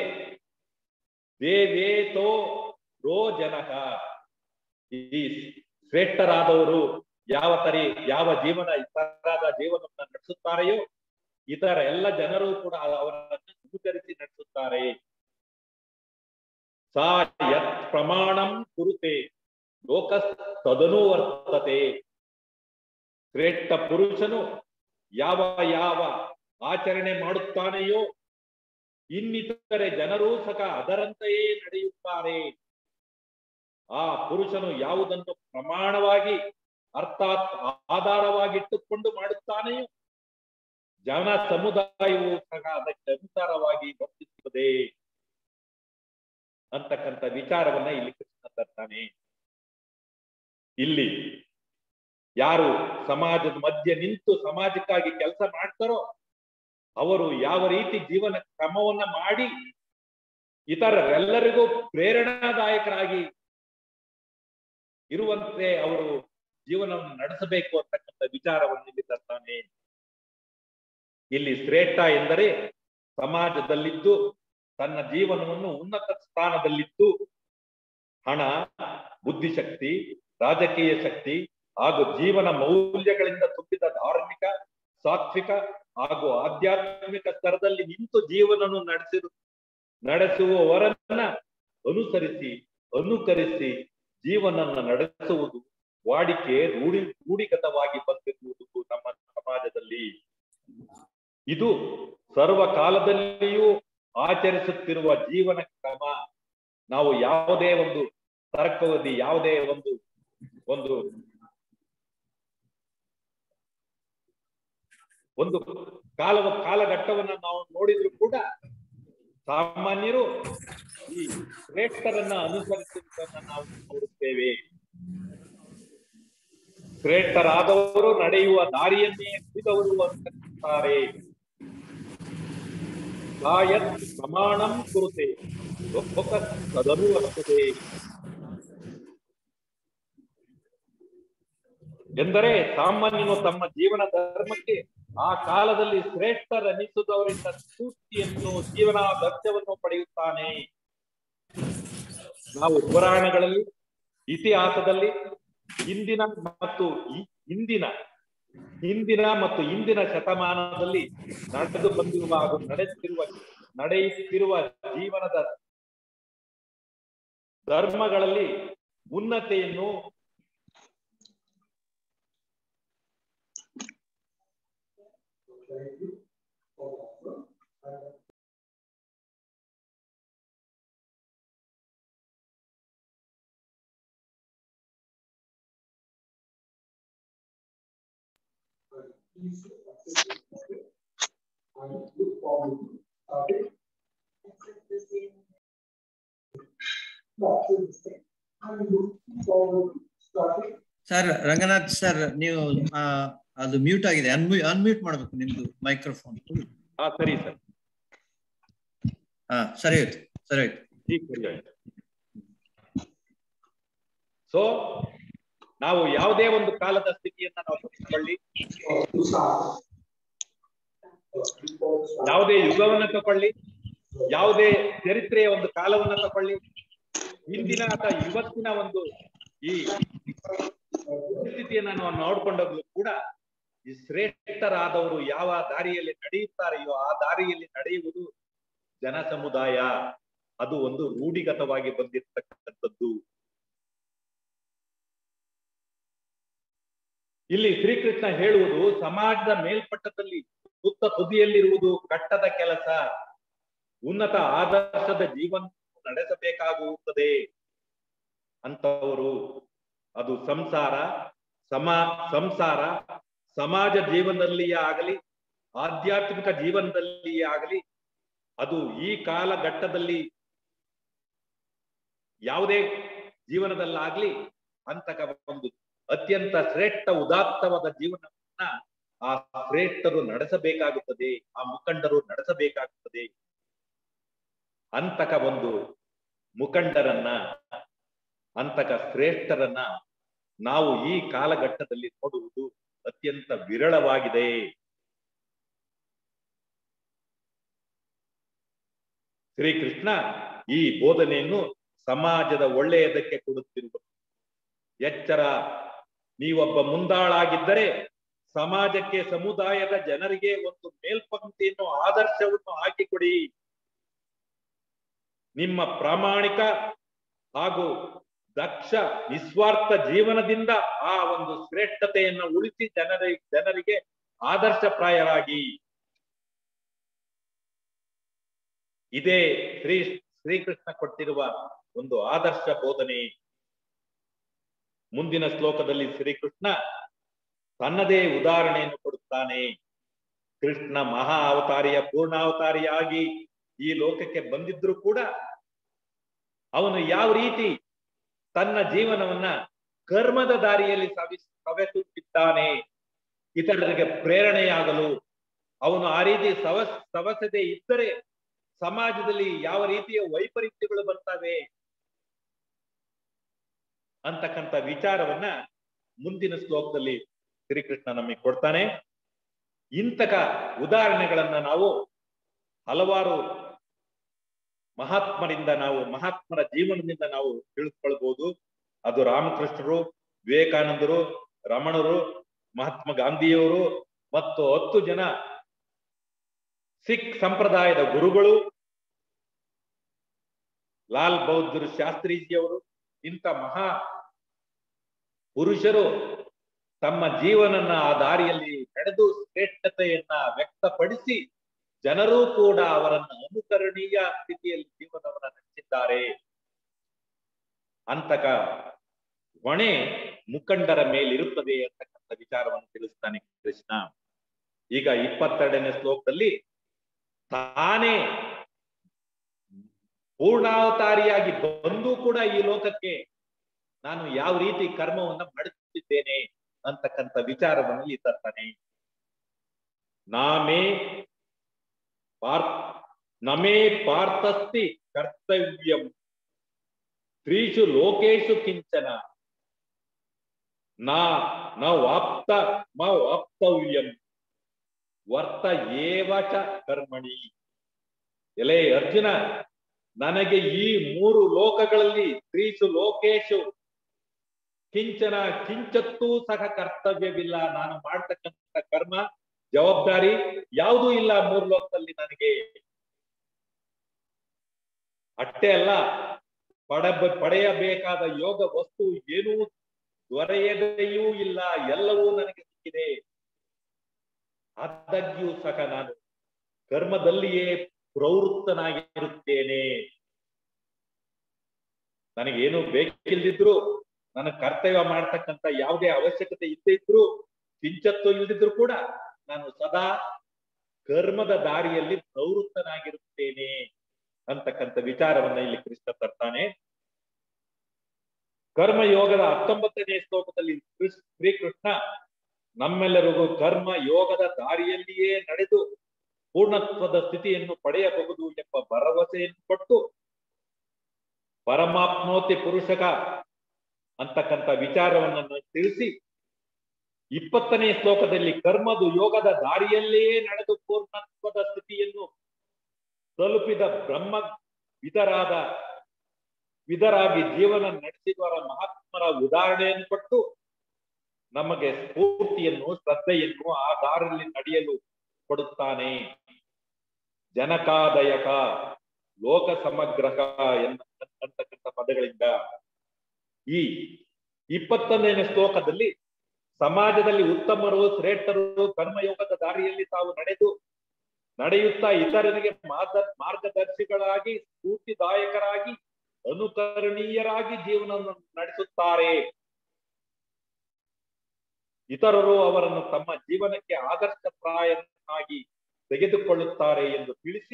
ದೇವೇತೋ ರೋ ಜನಕ ಈ ಶ್ರೇಷ್ಠರಾದವರು ಯಾವ ತರಿ ಯಾವ ಜೀವನ ಇತರಾದ ಜೀವನವನ್ನ ನಡೆಸುತ್ತಾರೆಯೋ ಇತರ ಎಲ್ಲ ಜನರು ಕೂಡ ಅವರನ್ನು ಅನುಕರಿಸಿ ನಡೆಸುತ್ತಾರೆ ಸಾ ಯತ್ ಪ್ರಮಾಣಂ ಕುರುತೆ ಲೋಕ ತದನು ವರ್ತತೆ ಶ್ರೇಷ್ಠ ಪುರುಷನು ಯಾವ ಯಾವ ಆಚರಣೆ ಮಾಡುತ್ತಾನೆಯೋ ಇನ್ನಿತರೆ ಜನರೂ ಸಹ ಅದರಂತೆಯೇ ನಡೆಯುತ್ತಾರೆ ಆ ಪುರುಷನು ಯಾವುದನ್ನು ಪ್ರಮಾಣವಾಗಿ ಅರ್ಥಾತ್ ಆಧಾರವಾಗಿಟ್ಟುಕೊಂಡು ಮಾಡುತ್ತಾನೆಯೋ ಜನ ಸಮುದಾಯವು ಸಹ ಅದಕ್ಕೆ ಅನುಸಾರವಾಗಿ ವರ್ತಿಸುತ್ತದೆ ಅಂತಕ್ಕಂಥ ವಿಚಾರವನ್ನ ಇಲ್ಲಿ ಕೃಷ್ಣ ತರ್ತಾನೆ ಇಲ್ಲಿ ಯಾರು ಸಮಾಜದ ಮಧ್ಯೆ ನಿಂತು ಸಮಾಜಕ್ಕಾಗಿ ಕೆಲಸ ಮಾಡ್ತಾರೋ ಅವರು ಯಾವ ರೀತಿ ಜೀವನ ಕ್ರಮವನ್ನ ಮಾಡಿ ಇತರರೆಲ್ಲರಿಗೂ ಪ್ರೇರಣಾದಾಯಕರಾಗಿ ಇರುವಂತೆ ಅವರು ಜೀವನವನ್ನು ನಡೆಸಬೇಕು ಅಂತಕ್ಕಂಥ ವಿಚಾರವನ್ನು ಇಲ್ಲಿ ತರ್ತಾನೆ ಇಲ್ಲಿ ಶ್ರೇಷ್ಠ ಎಂದರೆ ಸಮಾಜದಲ್ಲಿದ್ದು ತನ್ನ ಜೀವನವನ್ನು ಉನ್ನತ ಸ್ಥಾನದಲ್ಲಿದ್ದು ಹಣ ಬುದ್ಧಿಶಕ್ತಿ ರಾಜಕೀಯ ಶಕ್ತಿ ಹಾಗೂ ಜೀವನ ಮೌಲ್ಯಗಳಿಂದ ತುಂಬಿದ ಧಾರ್ಮಿಕ ಸಾತ್ವಿಕ ಹಾಗೂ ಆಧ್ಯಾತ್ಮಿಕ ಸ್ತರದಲ್ಲಿ ನಿಂತು ಜೀವನವನ್ನು ನಡೆಸಿರು ನಡೆಸುವವರನ್ನ ಅನುಸರಿಸಿ ಅನುಕರಿಸಿ ಜೀವನನ್ನ ನಡೆಸುವುದು ವಾಡಿಕೆ ರೂಢಿ ರೂಢಿಗತವಾಗಿ ಬಂದಿರುವುದು ನಮ್ಮ ಸಮಾಜದಲ್ಲಿ ಇದು ಸರ್ವಕಾಲದಲ್ಲಿಯೂ ಆಚರಿಸುತ್ತಿರುವ ಜೀವನ ಕ್ರಮ ನಾವು ಯಾವುದೇ ಒಂದು ತರ್ಕವದಿ ಯಾವುದೇ ಒಂದು ಒಂದು ಒಂದು ಕಾಲವ ಕಾಲಘಟ್ಟವನ್ನ ನಾವು ನೋಡಿದ್ರು ಕೂಡ ಸಾಮಾನ್ಯರು ಈ ಶ್ರೇಷ್ಠರನ್ನ ಅನುಸರಿಸುವುದನ್ನ ನಾವು ನೋಡುತ್ತೇವೆ ಶ್ರೇಷ್ಠರಾದವರು ನಡೆಯುವ ದಾರಿಯನ್ನೇ ಉಳಿದವರು ಅನುಸರಿಸುತ್ತಾರೆ ಕಾಯತ್ ಪ್ರಮಾಣಂ ಕುರುತೆ ಲೋಕ ತದನು ವರ್ತದೆ ಎಂದರೆ ಸಾಮಾನ್ಯನು ತಮ್ಮ ಜೀವನ ಧರ್ಮಕ್ಕೆ ಆ ಕಾಲದಲ್ಲಿ ಶ್ರೇಷ್ಠರೆನಿಸಿದವರಿಂದ ಸ್ಫೂರ್ತಿಯನ್ನು ಜೀವನಾದರ್ಶವನ್ನು ಪಡೆಯುತ್ತಾನೆ ನಾವು ಪುರಾಣಗಳಲ್ಲಿ ಇತಿಹಾಸದಲ್ಲಿ ಇಂದಿನ ಮತ್ತು ಈ- ಹಿಂದಿನ ಹಿಂದಿನ ಮತ್ತು ಇಂದಿನ ಶತಮಾನದಲ್ಲಿ ನಡೆದು ಬಂದಿರುವ ಹಾಗೂ ನಡೆಯುತ್ತಿರುವ ನಡೆಯುತ್ತಿರುವ ಜೀವನದ ಧರ್ಮಗಳಲ್ಲಿ ಉನ್ನತೆಯನ್ನು ಸರ್ ರಂಗನಾಥ್ ಸರ್ ನೀವು ಆ, ಅದು ಮ್ಯೂಟ್ ಆಗಿದೆ ಅನ್ಮ್ಯೂ ಅನ್ಮ್ಯೂಟ್ ಮಾಡ್ಬೇಕು ನಿಮ್ದು ಮೈಕ್ರೋಫೋನ್ ಹಾ ಸರಿ ಸರ್ ಹಾ ಸರಿ ಆಯ್ತು ಸರಿ ಆಯ್ತು ಈಗ ಸರಿ ಆಯ್ತು ಸೊ ನಾವು ಯಾವುದೇ ಒಂದು ಕಾಲದ ಸ್ಥಿತಿಯನ್ನ ನಾವು ತಗೊಳ್ಳಿ ಯಾವುದೇ ಯುಗವನ್ನ ತಕೊಳ್ಳಿ ಯಾವುದೇ ಚರಿತ್ರೆಯ ಒಂದು ಕಾಲವನ್ನ ತಕೊಳ್ಳಿ ಇಂದಿನ ಅಥವಾ ಇವತ್ತಿನ ಒಂದು ಈ ಪರಿಸ್ಥಿತಿಯನ್ನ ನಾವು ನೋಡ್ಕೊಂಡಾಗ್ಲೂ ಕೂಡ ಈ ಶ್ರೇಷ್ಠರಾದವರು ಯಾವ ದಾರಿಯಲ್ಲಿ ನಡೆಯುತ್ತಾರೆಯೋ ಆ ದಾರಿಯಲ್ಲಿ ನಡೆಯುವುದು ಜನ ಸಮುದಾಯ ಅದು ಒಂದು ರೂಢಿಗತವಾಗಿ ಬಂದಿರತಕ್ಕಂಥದ್ದು ಇಲ್ಲಿ ಶ್ರೀಕೃಷ್ಣ ಹೇಳುವುದು ಸಮಾಜದ ಮೇಲ್ಪಟ್ಟದಲ್ಲಿ ಸುತ್ತ ತುದಿಯಲ್ಲಿರುವುದು ಕಟ್ಟದ ಕೆಲಸ ಉನ್ನತ ಆದರ್ಶದ ಜೀವನ ನಡೆಸಬೇಕಾಗುತ್ತದೆ ಅಂತವರು ಅದು ಸಂಸಾರ ಸಮಾ ಸಂಸಾರ ಸಮಾಜ ಜೀವನದಲ್ಲಿಯೇ ಆಗಲಿ ಆಧ್ಯಾತ್ಮಿಕ ಜೀವನದಲ್ಲಿಯೇ ಆಗಲಿ ಅದು ಈ ಕಾಲಘಟ್ಟದಲ್ಲಿ ಯಾವುದೇ ಜೀವನದಲ್ಲಾಗ್ಲಿ ಅಂತಕ ಒಂದು ಅತ್ಯಂತ ಶ್ರೇಷ್ಠ ಉದಾತ್ತವಾದ ಜೀವನವನ್ನ ಆ ಶ್ರೇಷ್ಠರು ನಡೆಸಬೇಕಾಗುತ್ತದೆ ಆ ಮುಖಂಡರು ನಡೆಸಬೇಕಾಗುತ್ತದೆ ಅಂತಕ ಒಂದು ಮುಖಂಡರನ್ನ ಅಂತಕ ಶ್ರೇಷ್ಠರನ್ನ ನಾವು ಈ ಕಾಲಘಟ್ಟದಲ್ಲಿ ನೋಡುವುದು ಅತ್ಯಂತ ವಿರಳವಾಗಿದೆ ಶ್ರೀಕೃಷ್ಣ ಈ ಬೋಧನೆಯನ್ನು ಸಮಾಜದ ಒಳ್ಳೆಯದಕ್ಕೆ ಕೊಡುತ್ತಿರುವ ಎಚ್ಚರ ನೀವೊಬ್ಬ ಮುಂದಾಳಾಗಿದ್ದರೆ ಸಮಾಜಕ್ಕೆ ಸಮುದಾಯದ ಜನರಿಗೆ ಒಂದು ಮೇಲ್ಪಂಕ್ತಿಯನ್ನು ಆದರ್ಶವನ್ನು ಹಾಕಿಕೊಡಿ ನಿಮ್ಮ ಪ್ರಾಮಾಣಿಕ ಹಾಗೂ ದಕ್ಷ ನಿಸ್ವಾರ್ಥ ಜೀವನದಿಂದ ಆ ಒಂದು ಶ್ರೇಷ್ಠತೆಯನ್ನು ಉಳಿಸಿ ಜನರ ಜನರಿಗೆ ಆದರ್ಶಪ್ರಾಯರಾಗಿ ಇದೇ ಶ್ರೀ ಶ್ರೀಕೃಷ್ಣ ಕೊಟ್ಟಿರುವ ಒಂದು ಆದರ್ಶ ಬೋಧನೆ ಮುಂದಿನ ಶ್ಲೋಕದಲ್ಲಿ ಶ್ರೀಕೃಷ್ಣ ತನ್ನದೇ ಉದಾಹರಣೆಯನ್ನು ಕೊಡುತ್ತಾನೆ ಕೃಷ್ಣ ಮಹಾ ಅವತಾರಿಯ ಪೂರ್ಣಾವತಾರಿಯಾಗಿ ಈ ಲೋಕಕ್ಕೆ ಬಂದಿದ್ರು ಕೂಡ ಅವನು ಯಾವ ರೀತಿ ತನ್ನ ಜೀವನವನ್ನ ಕರ್ಮದ ದಾರಿಯಲ್ಲಿ ಸಾಗಿ ಸವೆಸುತ್ತಿದ್ದಾನೆ ಇತರರಿಗೆ ಪ್ರೇರಣೆಯಾಗಲು ಅವನು ಆ ರೀತಿ ಸವ ಸವಸದೆ ಇದ್ದರೆ ಸಮಾಜದಲ್ಲಿ ಯಾವ ರೀತಿಯ ವೈಪರೀತ್ಯಗಳು ಬರ್ತವೆ ಅಂತಕ್ಕಂಥ ವಿಚಾರವನ್ನ ಮುಂದಿನ ಶ್ಲೋಕದಲ್ಲಿ ಶ್ರೀಕೃಷ್ಣ ನಮಗೆ ಕೊಡ್ತಾನೆ ಇಂತಕ ಉದಾಹರಣೆಗಳನ್ನ ನಾವು ಹಲವಾರು ಮಹಾತ್ಮರಿಂದ ನಾವು ಮಹಾತ್ಮರ ಜೀವನದಿಂದ ನಾವು ತಿಳಿದುಕೊಳ್ಬಹುದು ಅದು ರಾಮಕೃಷ್ಣರು ವಿವೇಕಾನಂದರು ರಮಣರು ಮಹಾತ್ಮ ಗಾಂಧಿಯವರು ಮತ್ತು ಹತ್ತು ಜನ ಸಿಖ್ ಸಂಪ್ರದಾಯದ ಗುರುಗಳು ಲಾಲ್ ಬೌದ್ಧರು ಶಾಸ್ತ್ರೀಜಿಯವರು ಇಂಥ ಮಹಾ ಪುರುಷರು ತಮ್ಮ ಜೀವನನ್ನ ಆ ದಾರಿಯಲ್ಲಿ ನಡೆದು ಶ್ರೇಷ್ಠತೆಯನ್ನ ವ್ಯಕ್ತಪಡಿಸಿ ಜನರೂ ಕೂಡ ಅವರನ್ನ ಅನುಕರಣೀಯ ಸ್ಥಿತಿಯಲ್ಲಿ ಜೀವನವನ್ನ ನಡೆಸಿದ್ದಾರೆ ಅಂತಕ ಹೊಣೆ ಮುಖಂಡರ ಮೇಲಿರುತ್ತದೆ ಅಂತಕ್ಕಂಥ ವಿಚಾರವನ್ನು ತಿಳಿಸ್ತಾನೆ ಕೃಷ್ಣ ಈಗ ಇಪ್ಪತ್ತೆರಡನೇ ಶ್ಲೋಕದಲ್ಲಿ ತಾನೇ ಪೂರ್ಣಾವತಾರಿಯಾಗಿ ಬಂದು ಕೂಡ ಈ ಲೋಕಕ್ಕೆ ನಾನು ಯಾವ ರೀತಿ ಕರ್ಮವನ್ನ ಮಾಡುತ್ತಿದ್ದೇನೆ ಅಂತಕ್ಕಂಥ ವಿಚಾರವನ್ನು ಇಲ್ಲಿ ತರ್ತಾನೆ ನಾಮೇ ಪಾರ್ ನಮೇ ಪಾರ್ಥಸ್ತಿ ಕರ್ತವ್ಯಂ ತ್ರೀಷು ಲೋಕೇಶು ಕಿಂಚನ ನಾ ನ ವಾಪ್ತ ಮ ವಾಪ್ತವ್ಯಂ ವರ್ತ ಏವಚ ಕರ್ಮಣಿ ಎಲೆ ಅರ್ಜುನ ನನಗೆ ಈ ಮೂರು ಲೋಕಗಳಲ್ಲಿ ತ್ರೀಸು ಲೋಕೇಶು ಕಿಂಚನ ಕಿಂಚತ್ತೂ ಸಹ ಕರ್ತವ್ಯವಿಲ್ಲ ನಾನು ಮಾಡ್ತಕ್ಕಂಥ ಕರ್ಮ ಜವಾಬ್ದಾರಿ ಯಾವುದೂ ಇಲ್ಲ ಮೂರು ಲೋಕದಲ್ಲಿ ನನಗೆ ಅಷ್ಟೇ ಅಲ್ಲ ಪಡ ಪಡೆಯಬೇಕಾದ ಯೋಗ ವಸ್ತು ಏನೂ ದೊರೆಯದೆಯೂ ಇಲ್ಲ ಎಲ್ಲವೂ ನನಗೆ ಸಿಕ್ಕಿದೆ ಆದಾಗ್ಯೂ ಸಹ ನಾನು ಕರ್ಮದಲ್ಲಿಯೇ ಪ್ರವೃತ್ತನಾಗಿರುತ್ತೇನೆ ನನಗೇನು ಬೇಕಿಲ್ದಿದ್ರು ನನ್ನ ಕರ್ತವ್ಯ ಮಾಡ್ತಕ್ಕಂಥ ಯಾವುದೇ ಅವಶ್ಯಕತೆ ಇದ್ದೇ ಇದ್ರು ಕಿಂಚತ್ತು ಇಲ್ದಿದ್ರು ಕೂಡ ನಾನು ಸದಾ ಕರ್ಮದ ದಾರಿಯಲ್ಲಿ ಪ್ರವೃತ್ತನಾಗಿರುತ್ತೇನೆ ಅಂತಕ್ಕಂಥ ವಿಚಾರವನ್ನ ಇಲ್ಲಿ ಕೃಷ್ಣ ತರ್ತಾನೆ ಕರ್ಮಯೋಗದ ಹತ್ತೊಂಬತ್ತನೇ ಶ್ಲೋಕದಲ್ಲಿ ಕೃಷ್- ಶ್ರೀಕೃಷ್ಣ ನಮ್ಮೆಲ್ಲರಿಗೂ ಕರ್ಮ ಯೋಗದ ದಾರಿಯಲ್ಲಿಯೇ ನಡೆದು ಪೂರ್ಣತ್ವದ ಸ್ಥಿತಿಯನ್ನು ಪಡೆಯಬಹುದು ಎಂಬ ಭರವಸೆಯನ್ನು ಕೊಟ್ಟು ಪರಮಾಪ್ನೋತಿ ಪುರುಷಕ ಅಂತಕ್ಕಂಥ ವಿಚಾರವನ್ನು ತಿಳಿಸಿ ಇಪ್ಪತ್ತನೇ ಶ್ಲೋಕದಲ್ಲಿ ಕರ್ಮದು ಯೋಗದ ದಾರಿಯಲ್ಲೇ ನಡೆದು ಪೂರ್ಣತ್ವದ ಸ್ಥಿತಿಯನ್ನು ತಲುಪಿದ ಬ್ರಹ್ಮ ವಿಧರಾದ ವಿಧರಾಗಿ ಜೀವನ ನಡೆಸಿದವರ ಮಹಾತ್ಮರ ಉದಾಹರಣೆಯನ್ನು ಕೊಟ್ಟು ನಮಗೆ ಸ್ಫೂರ್ತಿಯನ್ನು ಶ್ರದ್ಧೆಯನ್ನು ಆ ದಾರಿಯಲ್ಲಿ ನಡೆಯಲು ಕೊಡುತ್ತಾನೆ ಜನಕಾದಯಕ ಲೋಕ ಸಮಗ್ರಹ ಎನ್ನತಕ್ಕಂಥ ಪದಗಳಿಂದ ಈ ಇಪ್ಪತ್ತೊಂದನೇ ಶ್ಲೋಕದಲ್ಲಿ ಸಮಾಜದಲ್ಲಿ ಉತ್ತಮರು ಶ್ರೇಷ್ಠರು ಕರ್ಮಯೋಗದ ದಾರಿಯಲ್ಲಿ ತಾವು ನಡೆದು ನಡೆಯುತ್ತಾ ಇತರರಿಗೆ ಮಾರ್ಗ ಮಾರ್ಗದರ್ಶಿಗಳಾಗಿ ಸ್ಫೂರ್ತಿದಾಯಕರಾಗಿ ಅನುಕರಣೀಯರಾಗಿ ಜೀವನವನ್ನು ನಡೆಸುತ್ತಾರೆ ಇತರರು ಅವರನ್ನು ತಮ್ಮ ಜೀವನಕ್ಕೆ ಆದರ್ಶಪ್ರಾಯನಾಗಿ ತೆಗೆದುಕೊಳ್ಳುತ್ತಾರೆ ಎಂದು ತಿಳಿಸಿ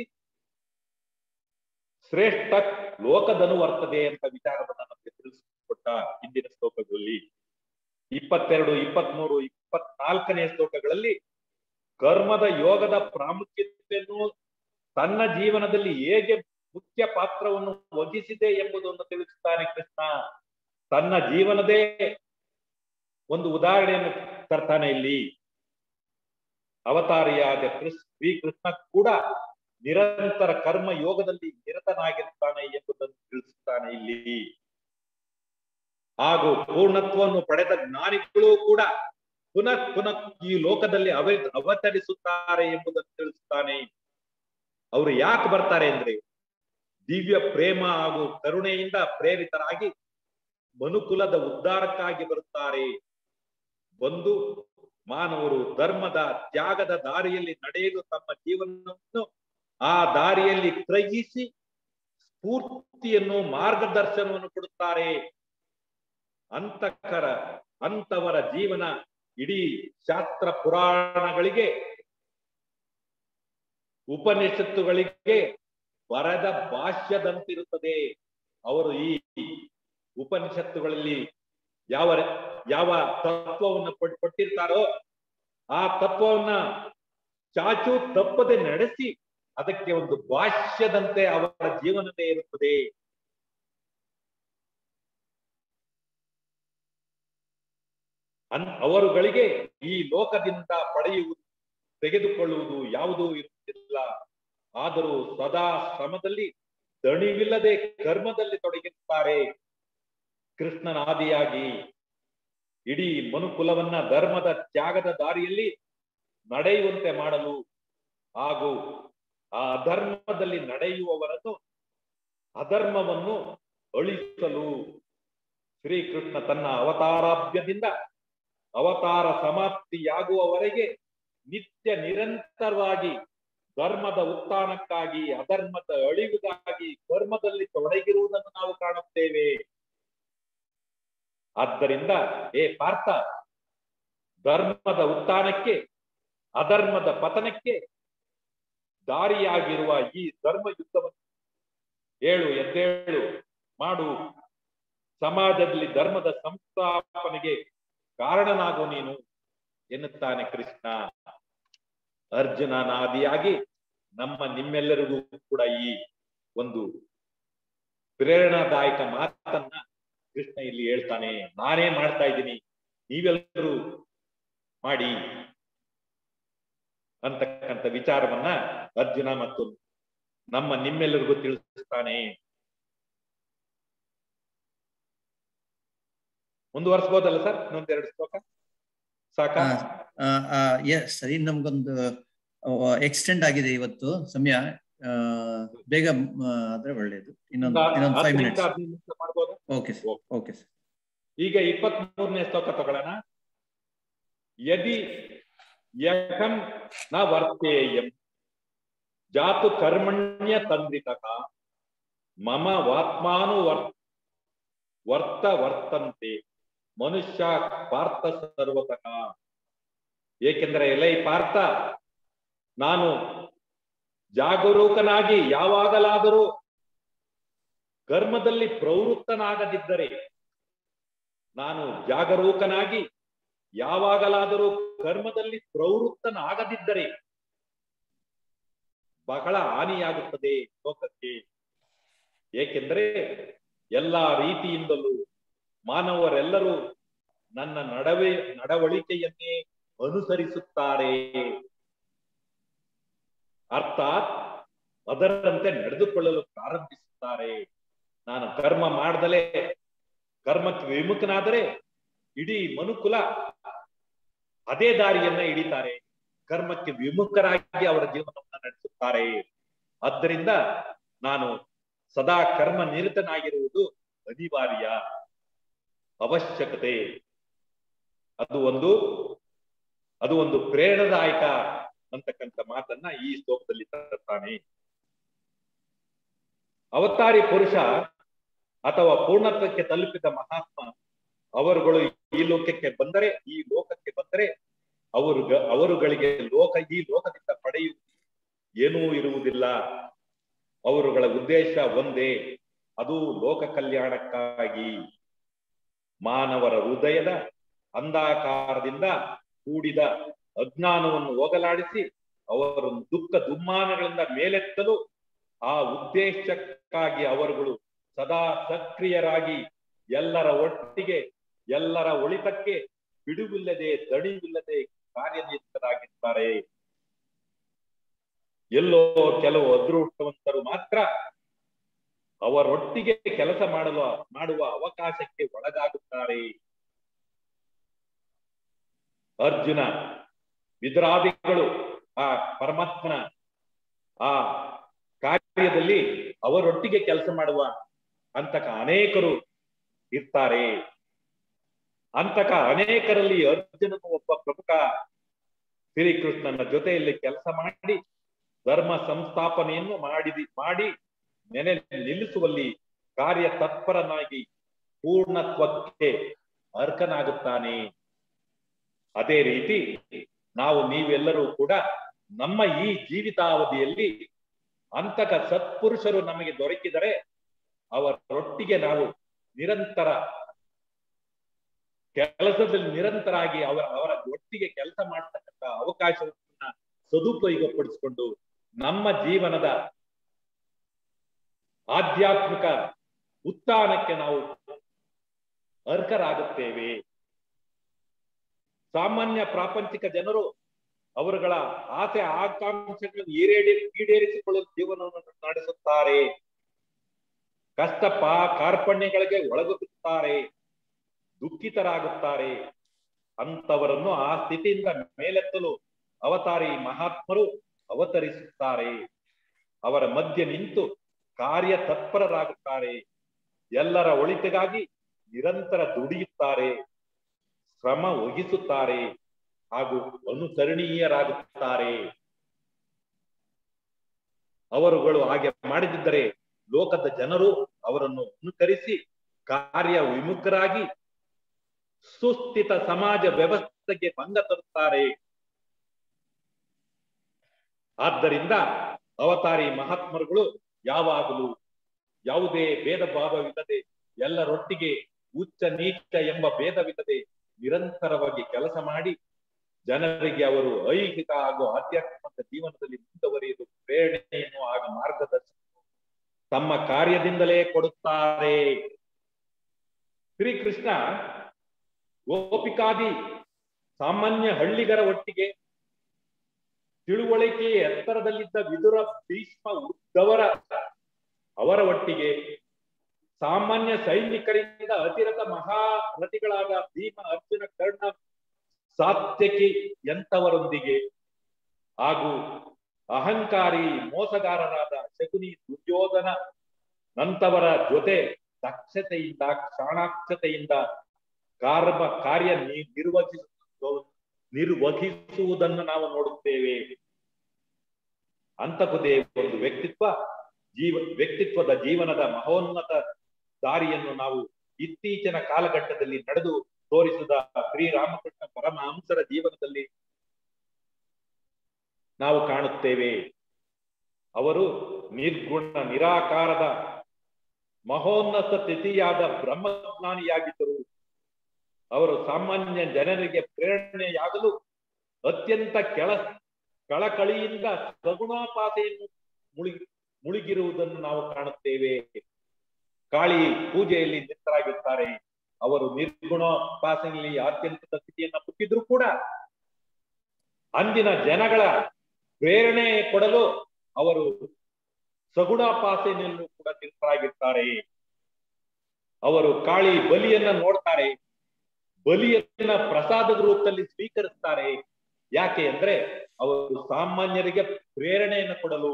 ಶ್ರೇಷ್ಠ ಲೋಕದನುವರ್ತದೆ ಅಂತ ವಿಚಾರವನ್ನು ನಮಗೆ ತಿಳಿಸಿಕೊಟ್ಟ ಹಿಂದಿನ ಶ್ಲೋಕಗಳಲ್ಲಿ ಇಪ್ಪತ್ತೆರಡು ಇಪ್ಪತ್ಮೂರು ಇಪ್ಪತ್ನಾಲ್ಕನೇ ಶ್ಲೋಕಗಳಲ್ಲಿ ಕರ್ಮದ ಯೋಗದ ಪ್ರಾಮುಖ್ಯತೆಯನ್ನು ತನ್ನ ಜೀವನದಲ್ಲಿ ಹೇಗೆ ಮುಖ್ಯ ಪಾತ್ರವನ್ನು ವಹಿಸಿದೆ ಎಂಬುದನ್ನು ತಿಳಿಸುತ್ತಾನೆ ಕೃಷ್ಣ ತನ್ನ ಜೀವನದೇ ಒಂದು ಉದಾಹರಣೆಯನ್ನು ತರ್ತಾನೆ ಇಲ್ಲಿ ಅವತಾರಿಯಾದ ಕೃಷ್ಣ ಶ್ರೀಕೃಷ್ಣ ಕೂಡ ನಿರಂತರ ಕರ್ಮ ಯೋಗದಲ್ಲಿ ನಿರತನಾಗಿರ್ತಾನೆ ಎಂಬುದನ್ನು ತಿಳಿಸುತ್ತಾನೆ ಇಲ್ಲಿ ಹಾಗೂ ಪೂರ್ಣತ್ವವನ್ನು ಪಡೆದ ಜ್ಞಾನಿಗಳು ಕೂಡ ಪುನಃ ಪುನಃ ಈ ಲೋಕದಲ್ಲಿ ಅವ ಅವತರಿಸುತ್ತಾರೆ ಎಂಬುದನ್ನು ತಿಳಿಸುತ್ತಾನೆ ಅವರು ಯಾಕೆ ಬರ್ತಾರೆ ಅಂದ್ರೆ ದಿವ್ಯ ಪ್ರೇಮ ಹಾಗೂ ಕರುಣೆಯಿಂದ ಪ್ರೇರಿತರಾಗಿ ಮನುಕುಲದ ಉದ್ಧಾರಕ್ಕಾಗಿ ಬರುತ್ತಾರೆ ಬಂದು ಮಾನವರು ಧರ್ಮದ ತ್ಯಾಗದ ದಾರಿಯಲ್ಲಿ ನಡೆಯಲು ತಮ್ಮ ಜೀವನವನ್ನು ಆ ದಾರಿಯಲ್ಲಿ ಗ್ರಹಿಸಿ ಸ್ಫೂರ್ತಿಯನ್ನು ಮಾರ್ಗದರ್ಶನವನ್ನು ಕೊಡುತ್ತಾರೆ ಅಂತಕರ ಅಂತವರ ಜೀವನ ಇಡೀ ಶಾಸ್ತ್ರ ಪುರಾಣಗಳಿಗೆ ಉಪನಿಷತ್ತುಗಳಿಗೆ ಬರದ ಭಾಷ್ಯದಂತಿರುತ್ತದೆ ಅವರು ಈ ಉಪನಿಷತ್ತುಗಳಲ್ಲಿ ಯಾವ ಯಾವ ತತ್ವವನ್ನು ಕೊಟ್- ಕೊಟ್ಟಿರ್ತಾರೋ ಆ ತತ್ವವನ್ನ ಚಾಚು ತಪ್ಪದೆ ನಡೆಸಿ ಅದಕ್ಕೆ ಒಂದು ಭಾಷ್ಯದಂತೆ ಅವರ ಜೀವನವೇ ಇರುತ್ತದೆ ಅನ್ ಅವರುಗಳಿಗೆ ಈ ಲೋಕದಿಂದ ಪಡೆಯುವುದು ತೆಗೆದುಕೊಳ್ಳುವುದು ಯಾವುದೂ ಇರುವುದಿಲ್ಲ ಆದರೂ ಸದಾ ಶ್ರಮದಲ್ಲಿ ದಣಿವಿಲ್ಲದೆ ಕರ್ಮದಲ್ಲಿ ತೊಡಗಿರುತ್ತಾರೆ ಕೃಷ್ಣನ ಆದಿಯಾಗಿ ಇಡೀ ಮನುಕುಲವನ್ನ ಧರ್ಮದ ತ್ಯಾಗದ ದಾರಿಯಲ್ಲಿ ನಡೆಯುವಂತೆ ಮಾಡಲು ಹಾಗೂ ಆ ಅಧರ್ಮದಲ್ಲಿ ನಡೆಯುವವರನ್ನು ಅಧರ್ಮವನ್ನು ಅಳಿಸಲು ಶ್ರೀಕೃಷ್ಣ ತನ್ನ ಅವತಾರಾಭ್ಯದಿಂದ ಅವತಾರ ಸಮಾಪ್ತಿಯಾಗುವವರೆಗೆ ನಿತ್ಯ ನಿರಂತರವಾಗಿ ಧರ್ಮದ ಉತ್ಥಾನಕ್ಕಾಗಿ ಅಧರ್ಮದ ಅಳಿವಿಗಾಗಿ ಕರ್ಮದಲ್ಲಿ ತೊಡಗಿರುವುದನ್ನು ನಾವು ಕಾಣುತ್ತೇವೆ ಆದ್ದರಿಂದ ಏ ಪಾರ್ಥ ಧರ್ಮದ ಉತ್ಥಾನಕ್ಕೆ ಅಧರ್ಮದ ಪತನಕ್ಕೆ ದಾರಿಯಾಗಿರುವ ಈ ಧರ್ಮ ಯುದ್ಧವನ್ನು ಹೇಳು ಎದ್ದೇಳು ಮಾಡು ಸಮಾಜದಲ್ಲಿ ಧರ್ಮದ ಸಂಸ್ಥಾಪನೆಗೆ ಕಾರಣನಾಗು ನೀನು ಎನ್ನುತ್ತಾನೆ ಕೃಷ್ಣ ಅರ್ಜುನನಾದಿಯಾಗಿ ನಮ್ಮ ನಿಮ್ಮೆಲ್ಲರಿಗೂ ಕೂಡ ಈ ಒಂದು ಪ್ರೇರಣಾದಾಯಕ ಮಾತನ್ನ ಕೃಷ್ಣ ಇಲ್ಲಿ ಹೇಳ್ತಾನೆ ನಾನೇ ಮಾಡ್ತಾ ಇದ್ದೀನಿ ನೀವೆಲ್ಲರೂ ಮಾಡಿ ಅಂತಕ್ಕಂಥ ವಿಚಾರವನ್ನ ಅರ್ಜುನ ಮತ್ತು ನಮ್ಮ ನಿಮ್ಮೆಲ್ಲರಿಗೂ ತಿಳಿಸ್ತಾನೆ ಮುಂದುವರ್ಸ್ಬೋದಲ್ಲ ಸರ್ ಇನ್ನೊಂದೆರಡು ಶ್ಲೋಕ ಸಾಕಾ ಎಸ್ ಸರಿ ನಮ್ಗೊಂದು ಎಕ್ಸ್ಟೆಂಡ್ ಆಗಿದೆ ಇವತ್ತು ಸಮಯ ಆ, ಬೇಗ ಆ, ಆದ್ರೆ ಒಳ್ಳೇದು ಇನ್ನೊಂದು ಇನ್ನೊಂದು ಫೈವ್ ಹತ್ತರಿಂದ ಮಿನಿಟ್ಸ್ ಹದಿನೈದು ನಿಮಿಷ ಮಾಡ್ಬೋದಾ ಓಕೆ ಸರ್ ಓಕೆ ಸರ್ ಈಗ ಇಪ್ಪತ್ತ್ ಮೂರನೇ ಶ್ಲೋಕ ತಗೊಳ್ಳೋಣ ಯದಿ ಯಹಂ ನ ವರ್ತೇಯಂ ಜಾತು ಕರ್ಮಣ್ಯ ತಂದ್ರಿತಕ ಮಮ ವಾತ್ಮಾನು ವರ್ ವರ್ತ ವರ್ತಂತೆ ಮನುಷ್ಯ ಪಾರ್ಥ ಸರ್ವತಕ ಏಕೆಂದರೆ ಎಲೈ ಪಾರ್ಥ ನಾನು ಜಾಗರೂಕನಾಗಿ ಯಾವಾಗಲಾದರೂ ಕರ್ಮದಲ್ಲಿ ಪ್ರವೃತ್ತನಾಗದಿದ್ದರೆ ನಾನು ಜಾಗರೂಕನಾಗಿ ಯಾವಾಗಲಾದರೂ ಕರ್ಮದಲ್ಲಿ ಪ್ರವೃತ್ತನಾಗದಿದ್ದರೆ ಬಹಳ ಹಾನಿಯಾಗುತ್ತದೆ ಲೋಕಕ್ಕೆ ಏಕೆಂದರೆ ಎಲ್ಲಾ ರೀತಿಯಿಂದಲೂ ಮಾನವರೆಲ್ಲರೂ ನನ್ನ ನಡವೆ ನಡವಳಿಕೆಯನ್ನೇ ಅನುಸರಿಸುತ್ತಾರೆ ಅರ್ಥಾತ್ ಅದರಂತೆ ನಡೆದುಕೊಳ್ಳಲು ಪ್ರಾರಂಭಿಸುತ್ತಾರೆ ನಾನು ಕರ್ಮ ಮಾಡ್ದಲೇ ಕರ್ಮಕ್ಕೆ ವಿಮುಖನಾದರೆ ಇಡೀ ಮನುಕುಲ ಅದೇ ದಾರಿಯನ್ನ ಹಿಡಿತಾರೆ ಕರ್ಮಕ್ಕೆ ವಿಮುಖರಾಗಿ ಅವರ ಜೀವನವನ್ನು ನಡೆಸುತ್ತಾರೆ ಆದ್ದರಿಂದ ನಾನು ಸದಾ ಕರ್ಮ ನಿರತನಾಗಿರುವುದು ಅನಿವಾರ್ಯ ಅವಶ್ಯಕತೆ ಅದು ಒಂದು ಅದು ಒಂದು ಪ್ರೇರಣಾದಾಯಕ ಅಂತಕ್ಕಂಥ ಮಾತನ್ನ ಈ ಶ್ಲೋಕದಲ್ಲಿ ತರುತ್ತಾನೆ ಅವತಾರಿ ಪುರುಷ ಅಥವಾ ಪೂರ್ಣತ್ವಕ್ಕೆ ತಲುಪಿದ ಮಹಾತ್ಮ ಅವರುಗಳು ಈ ಲೋಕಕ್ಕೆ ಬಂದರೆ ಈ ಲೋಕಕ್ಕೆ ಬಂದರೆ ಅವರು ಅವರುಗಳಿಗೆ ಲೋಕ ಈ ಲೋಕದಿಂದ ಪಡೆಯು ಏನೂ ಇರುವುದಿಲ್ಲ ಅವರುಗಳ ಉದ್ದೇಶ ಒಂದೇ ಅದು ಲೋಕ ಕಲ್ಯಾಣಕ್ಕಾಗಿ ಮಾನವರ ಹೃದಯದ ಅಂಧಾಕಾರದಿಂದ ಕೂಡಿದ ಅಜ್ಞಾನವನ್ನು ಹೋಗಲಾಡಿಸಿ ಅವರನ್ನು ದುಃಖ ದುಮ್ಮಾನಗಳಿಂದ ಮೇಲೆತ್ತಲು ಆ ಉದ್ದೇಶಕ್ಕಾಗಿ ಅವರುಗಳು ಸದಾ ಸಕ್ರಿಯರಾಗಿ ಎಲ್ಲರ ಒಟ್ಟಿಗೆ ಎಲ್ಲರ ಒಳಿತಕ್ಕೆ ಬಿಡುವಿಲ್ಲದೆ ದಣಿವಿಲ್ಲದೆ ಕಾರ್ಯನಿರತರಾಗಿದ್ದಾರೆ ಎಲ್ಲೋ ಕೆಲವು ಅದೃಷ್ಟವಂತರು ಮಾತ್ರ ಅವರೊಟ್ಟಿಗೆ ಕೆಲಸ ಮಾಡಲು ಮಾಡುವ ಅವಕಾಶಕ್ಕೆ ಒಳಗಾಗುತ್ತಾರೆ ಅರ್ಜುನ ವಿದುರಾದಿಗಳು ಆ ಪರಮಾತ್ಮನ ಆ ಕಾರ್ಯದಲ್ಲಿ ಅವರೊಟ್ಟಿಗೆ ಕೆಲಸ ಮಾಡುವ ಅಂತಕ ಅನೇಕರು ಇರ್ತಾರೆ ಅಂತಕ ಅನೇಕರಲ್ಲಿ ಅರ್ಜುನನು ಒಬ್ಬ ಪ್ರಮುಖ ಶ್ರೀಕೃಷ್ಣನ ಜೊತೆಯಲ್ಲಿ ಕೆಲಸ ಮಾಡಿ ಧರ್ಮ ಸಂಸ್ಥಾಪನೆಯನ್ನು ಮಾಡಿದಿ ಮಾಡಿ ನೆನೆ ನಿಲ್ಲಿಸುವಲ್ಲಿ ಕಾರ್ಯ ತತ್ಪರನಾಗಿ ಪೂರ್ಣತ್ವಕ್ಕೆ ಅರ್ಹನಾಗುತ್ತಾನೆ ಅದೇ ರೀತಿ ನಾವು ನೀವೆಲ್ಲರೂ ಕೂಡ ನಮ್ಮ ಈ ಜೀವಿತಾವಧಿಯಲ್ಲಿ ಅಂತಕ ಸತ್ಪುರುಷರು ನಮಗೆ ದೊರಕಿದರೆ ಅವರೊಟ್ಟಿಗೆ ನಾವು ನಿರಂತರ ಕೆಲಸದಲ್ಲಿ ನಿರಂತರಾಗಿ ಅವರ ಅವರ ಒಟ್ಟಿಗೆ ಕೆಲಸ ಮಾಡತಕ್ಕಂತ ಅವಕಾಶವನ್ನ ಸದುಪಯೋಗಪಡಿಸಿಕೊಂಡು ನಮ್ಮ ಜೀವನದ ಆಧ್ಯಾತ್ಮಿಕ ಉತ್ಥಾನಕ್ಕೆ ನಾವು ಅರ್ಹರಾಗುತ್ತೇವೆ ಸಾಮಾನ್ಯ ಪ್ರಾಪಂಚಿಕ ಜನರು ಅವರುಗಳ ಆಸೆ ಆಕಾಂಕ್ಷೆಗಳನ್ನು ಈಡೇರಿ ಈಡೇರಿಸಿಕೊಳ್ಳಲು ಜೀವನವನ್ನು ನಡೆಸುತ್ತಾರೆ ಕಷ್ಟ ಪಾ ಕಾರ್ಪಣ್ಯಗಳಿಗೆ ಒಳಗುತ್ತಾರೆ ದುಃಖಿತರಾಗುತ್ತಾರೆ ಅಂತವರನ್ನು ಆ ಸ್ಥಿತಿಯಿಂದ ಮೇಲೆತ್ತಲು ಅವತಾರಿ ಮಹಾತ್ಮರು ಅವತರಿಸುತ್ತಾರೆ ಅವರ ಮಧ್ಯೆ ನಿಂತು ಕಾರ್ಯ ತತ್ಪರರಾಗುತ್ತಾರೆ ಎಲ್ಲರ ಒಳಿತಿಗಾಗಿ ನಿರಂತರ ದುಡಿಯುತ್ತಾರೆ ಶ್ರಮ ವಹಿಸುತ್ತಾರೆ ಹಾಗೂ ಅನುಕರಣೀಯರಾಗುತ್ತಾರೆ ಅವರುಗಳು ಹಾಗೆ ಮಾಡದಿದ್ದರೆ ಲೋಕದ ಜನರು ಅವರನ್ನು ಅನುಕರಿಸಿ ಕಾರ್ಯ ವಿಮುಖರಾಗಿ ಸುಸ್ಥಿತ ಸಮಾಜ ವ್ಯವಸ್ಥೆಗೆ ಭಂಗ ತರುತ್ತಾರೆ ಆದ್ದರಿಂದ ಅವತಾರಿ ಮಹಾತ್ಮರುಗಳು ಯಾವಾಗಲೂ ಯಾವುದೇ ಭೇದ ಭಾವವಿಲ್ಲದೆ ಎಲ್ಲರೊಟ್ಟಿಗೆ ಉಚ್ಚ ನೀಚ ಎಂಬ ಭೇದವಿಲ್ಲದೆ ನಿರಂತರವಾಗಿ ಕೆಲಸ ಮಾಡಿ ಜನರಿಗೆ ಅವರು ಐಹಿಕ ಹಾಗೂ ಆಧ್ಯಾತ್ಮಿಕ ಜೀವನದಲ್ಲಿ ಮುಂದುವರಿಯಲು ಪ್ರೇರಣೆಯನ್ನು ಹಾಗೂ ಮಾರ್ಗದರ್ಶನ ತಮ್ಮ ಕಾರ್ಯದಿಂದಲೇ ಕೊಡುತ್ತಾರೆ ಶ್ರೀಕೃಷ್ಣ ಗೋಪಿಕಾದಿ ಸಾಮಾನ್ಯ ಹಳ್ಳಿಗರ ಒಟ್ಟಿಗೆ ತಿಳುವಳಿಕೆಯ ಎತ್ತರದಲ್ಲಿದ್ದ ವಿದುರ ಭೀಷ್ಮ ಉದ್ದವರ ಅವರ ಒಟ್ಟಿಗೆ ಸಾಮಾನ್ಯ ಸೈನಿಕರಿಂದ ಅತಿರಥ ಮಹಾರಥಿಗಳಾದ ಭೀಮ ಅರ್ಜುನ ಕರ್ಣ ಸಾತ್ಯಕಿ ಎಂತವರೊಂದಿಗೆ ಹಾಗೂ ಅಹಂಕಾರಿ ಮೋಸಗಾರರಾದ ಶಕುನಿ ದುರ್ಯೋಧನ ನಂತವರ ಜೊತೆ ದಕ್ಷತೆಯಿಂದ ಕ್ಷಾಣಾಕ್ಷತೆಯಿಂದ ಕಾರ್ಮ ಕಾರ್ಯ ನಿ- ನಿರ್ವಹಿಸು ನಿರ್ವಹಿಸುವುದನ್ನು ನಾವು ನೋಡುತ್ತೇವೆ ಅಂತಹುದೇ ಒಂದು ವ್ಯಕ್ತಿತ್ವ ಜೀವ ವ್ಯಕ್ತಿತ್ವದ ಜೀವನದ ಮಹೋನ್ನತ ದಾರಿಯನ್ನು ನಾವು ಇತ್ತೀಚಿನ ಕಾಲಘಟ್ಟದಲ್ಲಿ ನಡೆದು ತೋರಿಸಿದ ಶ್ರೀರಾಮಕೃಷ್ಣ ಪರಮಹಂಸರ ಜೀವನದಲ್ಲಿ ನಾವು ಕಾಣುತ್ತೇವೆ ಅವರು ನಿರ್ಗುಣ ನಿರಾಕಾರದ ಮಹೋನ್ನತ ತಿಥಿಯಾದ ಬ್ರಹ್ಮಜ್ಞಾನಿಯಾಗಿದ್ದರು ಅವರು ಸಾಮಾನ್ಯ ಜನರಿಗೆ ಪ್ರೇರಣೆಯಾಗಲು ಅತ್ಯಂತ ಕೆಳ ಕಳಕಳಿಯಿಂದ ಸಗುಣಾಪಾತೆಯನ್ನು ಮುಳುಗಿ ಮುಳುಗಿರುವುದನ್ನು ನಾವು ಕಾಣುತ್ತೇವೆ ಕಾಳಿ ಪೂಜೆಯಲ್ಲಿ ನಿರತರಾಗಿರ್ತಾರೆ ಅವರು ನಿರ್ಗುಣೋಪಾಸನೆಯಲ್ಲಿ ಅತ್ಯಂತ ಸ್ಥಿತಿಯನ್ನ ಮುಟ್ಟಿದ್ರು ಕೂಡ ಅಂದಿನ ಜನಗಳ ಪ್ರೇರಣೆ ಕೊಡಲು ಅವರು ಸಗುಣಾಪಾಸನೆಯಲ್ಲೂ ಕೂಡ ನಿರತರಾಗಿರ್ತಾರೆ ಅವರು ಕಾಳಿ ಬಲಿಯನ್ನ ನೋಡ್ತಾರೆ ಬಲಿಯನ್ನ ಪ್ರಸಾದದ ರೂಪದಲ್ಲಿ ಸ್ವೀಕರಿಸ್ತಾರೆ ಯಾಕೆ ಅಂದ್ರೆ ಅವರು ಸಾಮಾನ್ಯರಿಗೆ ಪ್ರೇರಣೆಯನ್ನು ಕೊಡಲು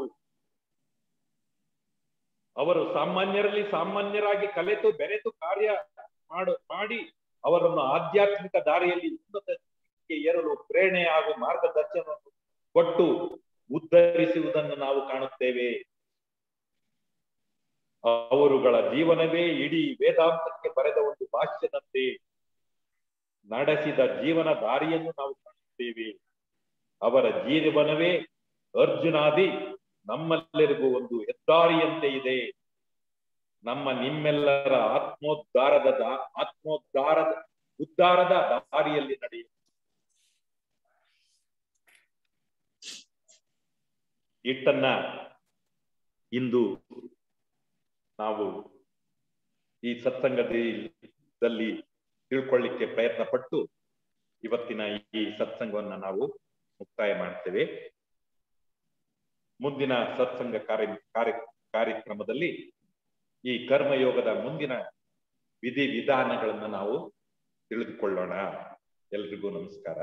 ಅವರು ಸಾಮಾನ್ಯರಲ್ಲಿ ಸಾಮಾನ್ಯರಾಗಿ ಕಲೆತು ಬೆರೆತು ಕಾರ್ಯ ಮಾಡು ಮಾಡಿ ಅವರನ್ನು ಆಧ್ಯಾತ್ಮಿಕ ದಾರಿಯಲ್ಲಿ ಉನ್ನತ ಸ್ಥಿತಿಗೆ ಏರಲು ಪ್ರೇರಣೆ ಹಾಗೂ ಮಾರ್ಗದರ್ಶನವನ್ನು ಕೊಟ್ಟು ಉದ್ಧರಿಸುವುದನ್ನು ನಾವು ಕಾಣುತ್ತೇವೆ ಅವರುಗಳ ಜೀವನವೇ ಇಡೀ ವೇದಾಂತಕ್ಕೆ ಬರೆದ ಒಂದು ಭಾಷ್ಯದಂತೆ ನಡೆಸಿದ ಜೀವನ ದಾರಿಯನ್ನು ನಾವು ಕಾಣುತ್ತೇವೆ ಅವರ ಜೀವನವೇ ಅರ್ಜುನಾದಿ ನಮ್ಮೆಲ್ಲರಿಗೂ ಒಂದು ಹೆದ್ದಾರಿಯಂತೆ ಇದೆ ನಮ್ಮ ನಿಮ್ಮೆಲ್ಲರ ಆತ್ಮೋದ್ಧಾರದ ದಾ- ಆತ್ಮೋದ್ಧಾರದ ಉದ್ಧಾರದ ದಾರಿಯಲ್ಲಿ ನಡೆಯುತ್ತೆ ಇಟ್ಟನ್ನ ಇಂದು ನಾವು ಈ ಸತ್ಸಂಗದಲ್ಲಿ ತಿಳ್ಕೊಳ್ಳಿಕ್ಕೆ ಪ್ರಯತ್ನ ಪಟ್ಟು ಇವತ್ತಿನ ಈ ಸತ್ಸಂಗವನ್ನ ನಾವು ಮುಕ್ತಾಯ ಮಾಡ್ತೇವೆ ಮುಂದಿನ ಸತ್ಸಂಗ ಕಾರ್ಯ ಕಾರ್ಯ ಕಾರ್ಯಕ್ರಮದಲ್ಲಿ ಈ ಕರ್ಮಯೋಗದ ಮುಂದಿನ ವಿಧಿ ವಿಧಾನಗಳನ್ನ ನಾವು ತಿಳಿದುಕೊಳ್ಳೋಣ ಎಲ್ರಿಗೂ ನಮಸ್ಕಾರ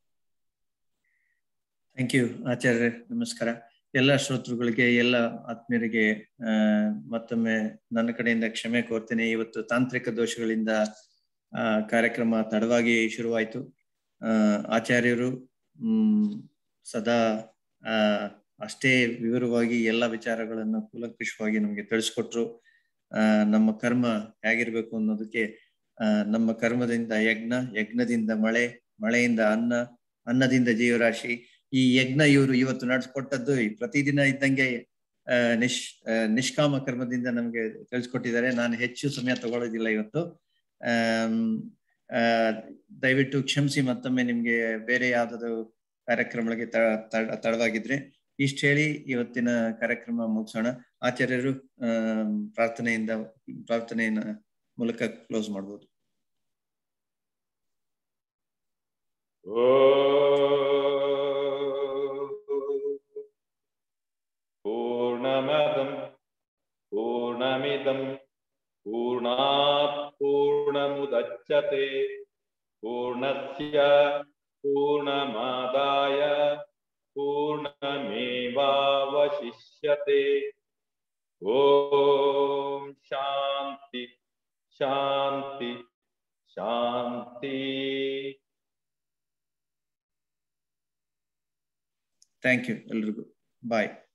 ಥ್ಯಾಂಕ್ ಯು ಆಚಾರ್ಯ ನಮಸ್ಕಾರ ಎಲ್ಲ ಶ್ರೋತೃಗಳಿಗೆ ಎಲ್ಲ ಆತ್ಮೀಯರಿಗೆ ಆ ಮತ್ತೊಮ್ಮೆ ನನ್ನ ಕಡೆಯಿಂದ ಕ್ಷಮೆ ಕೋರ್ತೇನೆ ಇವತ್ತು ತಾಂತ್ರಿಕ ದೋಷಗಳಿಂದ ಆ ಕಾರ್ಯಕ್ರಮ ತಡವಾಗಿ ಶುರುವಾಯಿತು ಆ ಆಚಾರ್ಯರು ಹ್ಮ್ ಸದಾ ಆ ಅಷ್ಟೇ ವಿವರವಾಗಿ ಎಲ್ಲ ವಿಚಾರಗಳನ್ನು ಕೂಲಂಕುಷವಾಗಿ ನಮಗೆ ತಿಳಿಸ್ಕೊಟ್ರು ಆ ನಮ್ಮ ಕರ್ಮ ಹೇಗಿರ್ಬೇಕು ಅನ್ನೋದಕ್ಕೆ ಆ ನಮ್ಮ ಕರ್ಮದಿಂದ ಯಜ್ಞ ಯಜ್ಞದಿಂದ ಮಳೆ ಮಳೆಯಿಂದ ಅನ್ನ ಅನ್ನದಿಂದ ಜೀವರಾಶಿ ಈ ಯಜ್ಞ ಇವರು ಇವತ್ತು ನಡೆಸ್ಕೊಟ್ಟದ್ದು ಈ ಪ್ರತಿದಿನ ಇದ್ದಂಗೆ ಆ, ನಿಶ್ ಆ, ನಿಷ್ಕಾಮ ಕರ್ಮದಿಂದ ನಮ್ಗೆ ತಿಳಿಸ್ಕೊಟ್ಟಿದ್ದಾರೆ ನಾನು ಹೆಚ್ಚು ಸಮಯ ತಗೊಳ್ಳೋದಿಲ್ಲ ಇವತ್ತು ಆಮ್, ಆ, ದಯವಿಟ್ಟು ಕ್ಷಮಿಸಿ ಮತ್ತೊಮ್ಮೆ ನಿಮ್ಗೆ ಬೇರೆ ಯಾವ್ದಾದ್ರು ಕಾರ್ಯಕ್ರಮಗಳಿಗೆ ತ- ತ- ತಡವಾಗಿದ್ರೆ ಇಷ್ಟ ಹೇಳಿ ಇವತ್ತಿನ ಕಾರ್ಯಕ್ರಮ ಮುಗಿಸೋಣ ಆಚಾರ್ಯರು ಆಮ್, ಪ್ರಾರ್ಥನೆಯಿಂದ ಪ್ರಾರ್ಥನೆಯ ಮೂಲಕ ಕ್ಲೋಸ್ ಮಾಡ್ಬೋದು पूर्णमदं पूर्णमिदं पूर्णात् पूर्णमुदच्यते पूर्णस्य पूर्णमादाय पूर्णमेवावशिष्यते ॐ शान्ति शान्ति शान्ति ಥ್ಯಾಂಕ್ ಯು ಎಲ್ರಿಗೂ ಬಾಯ್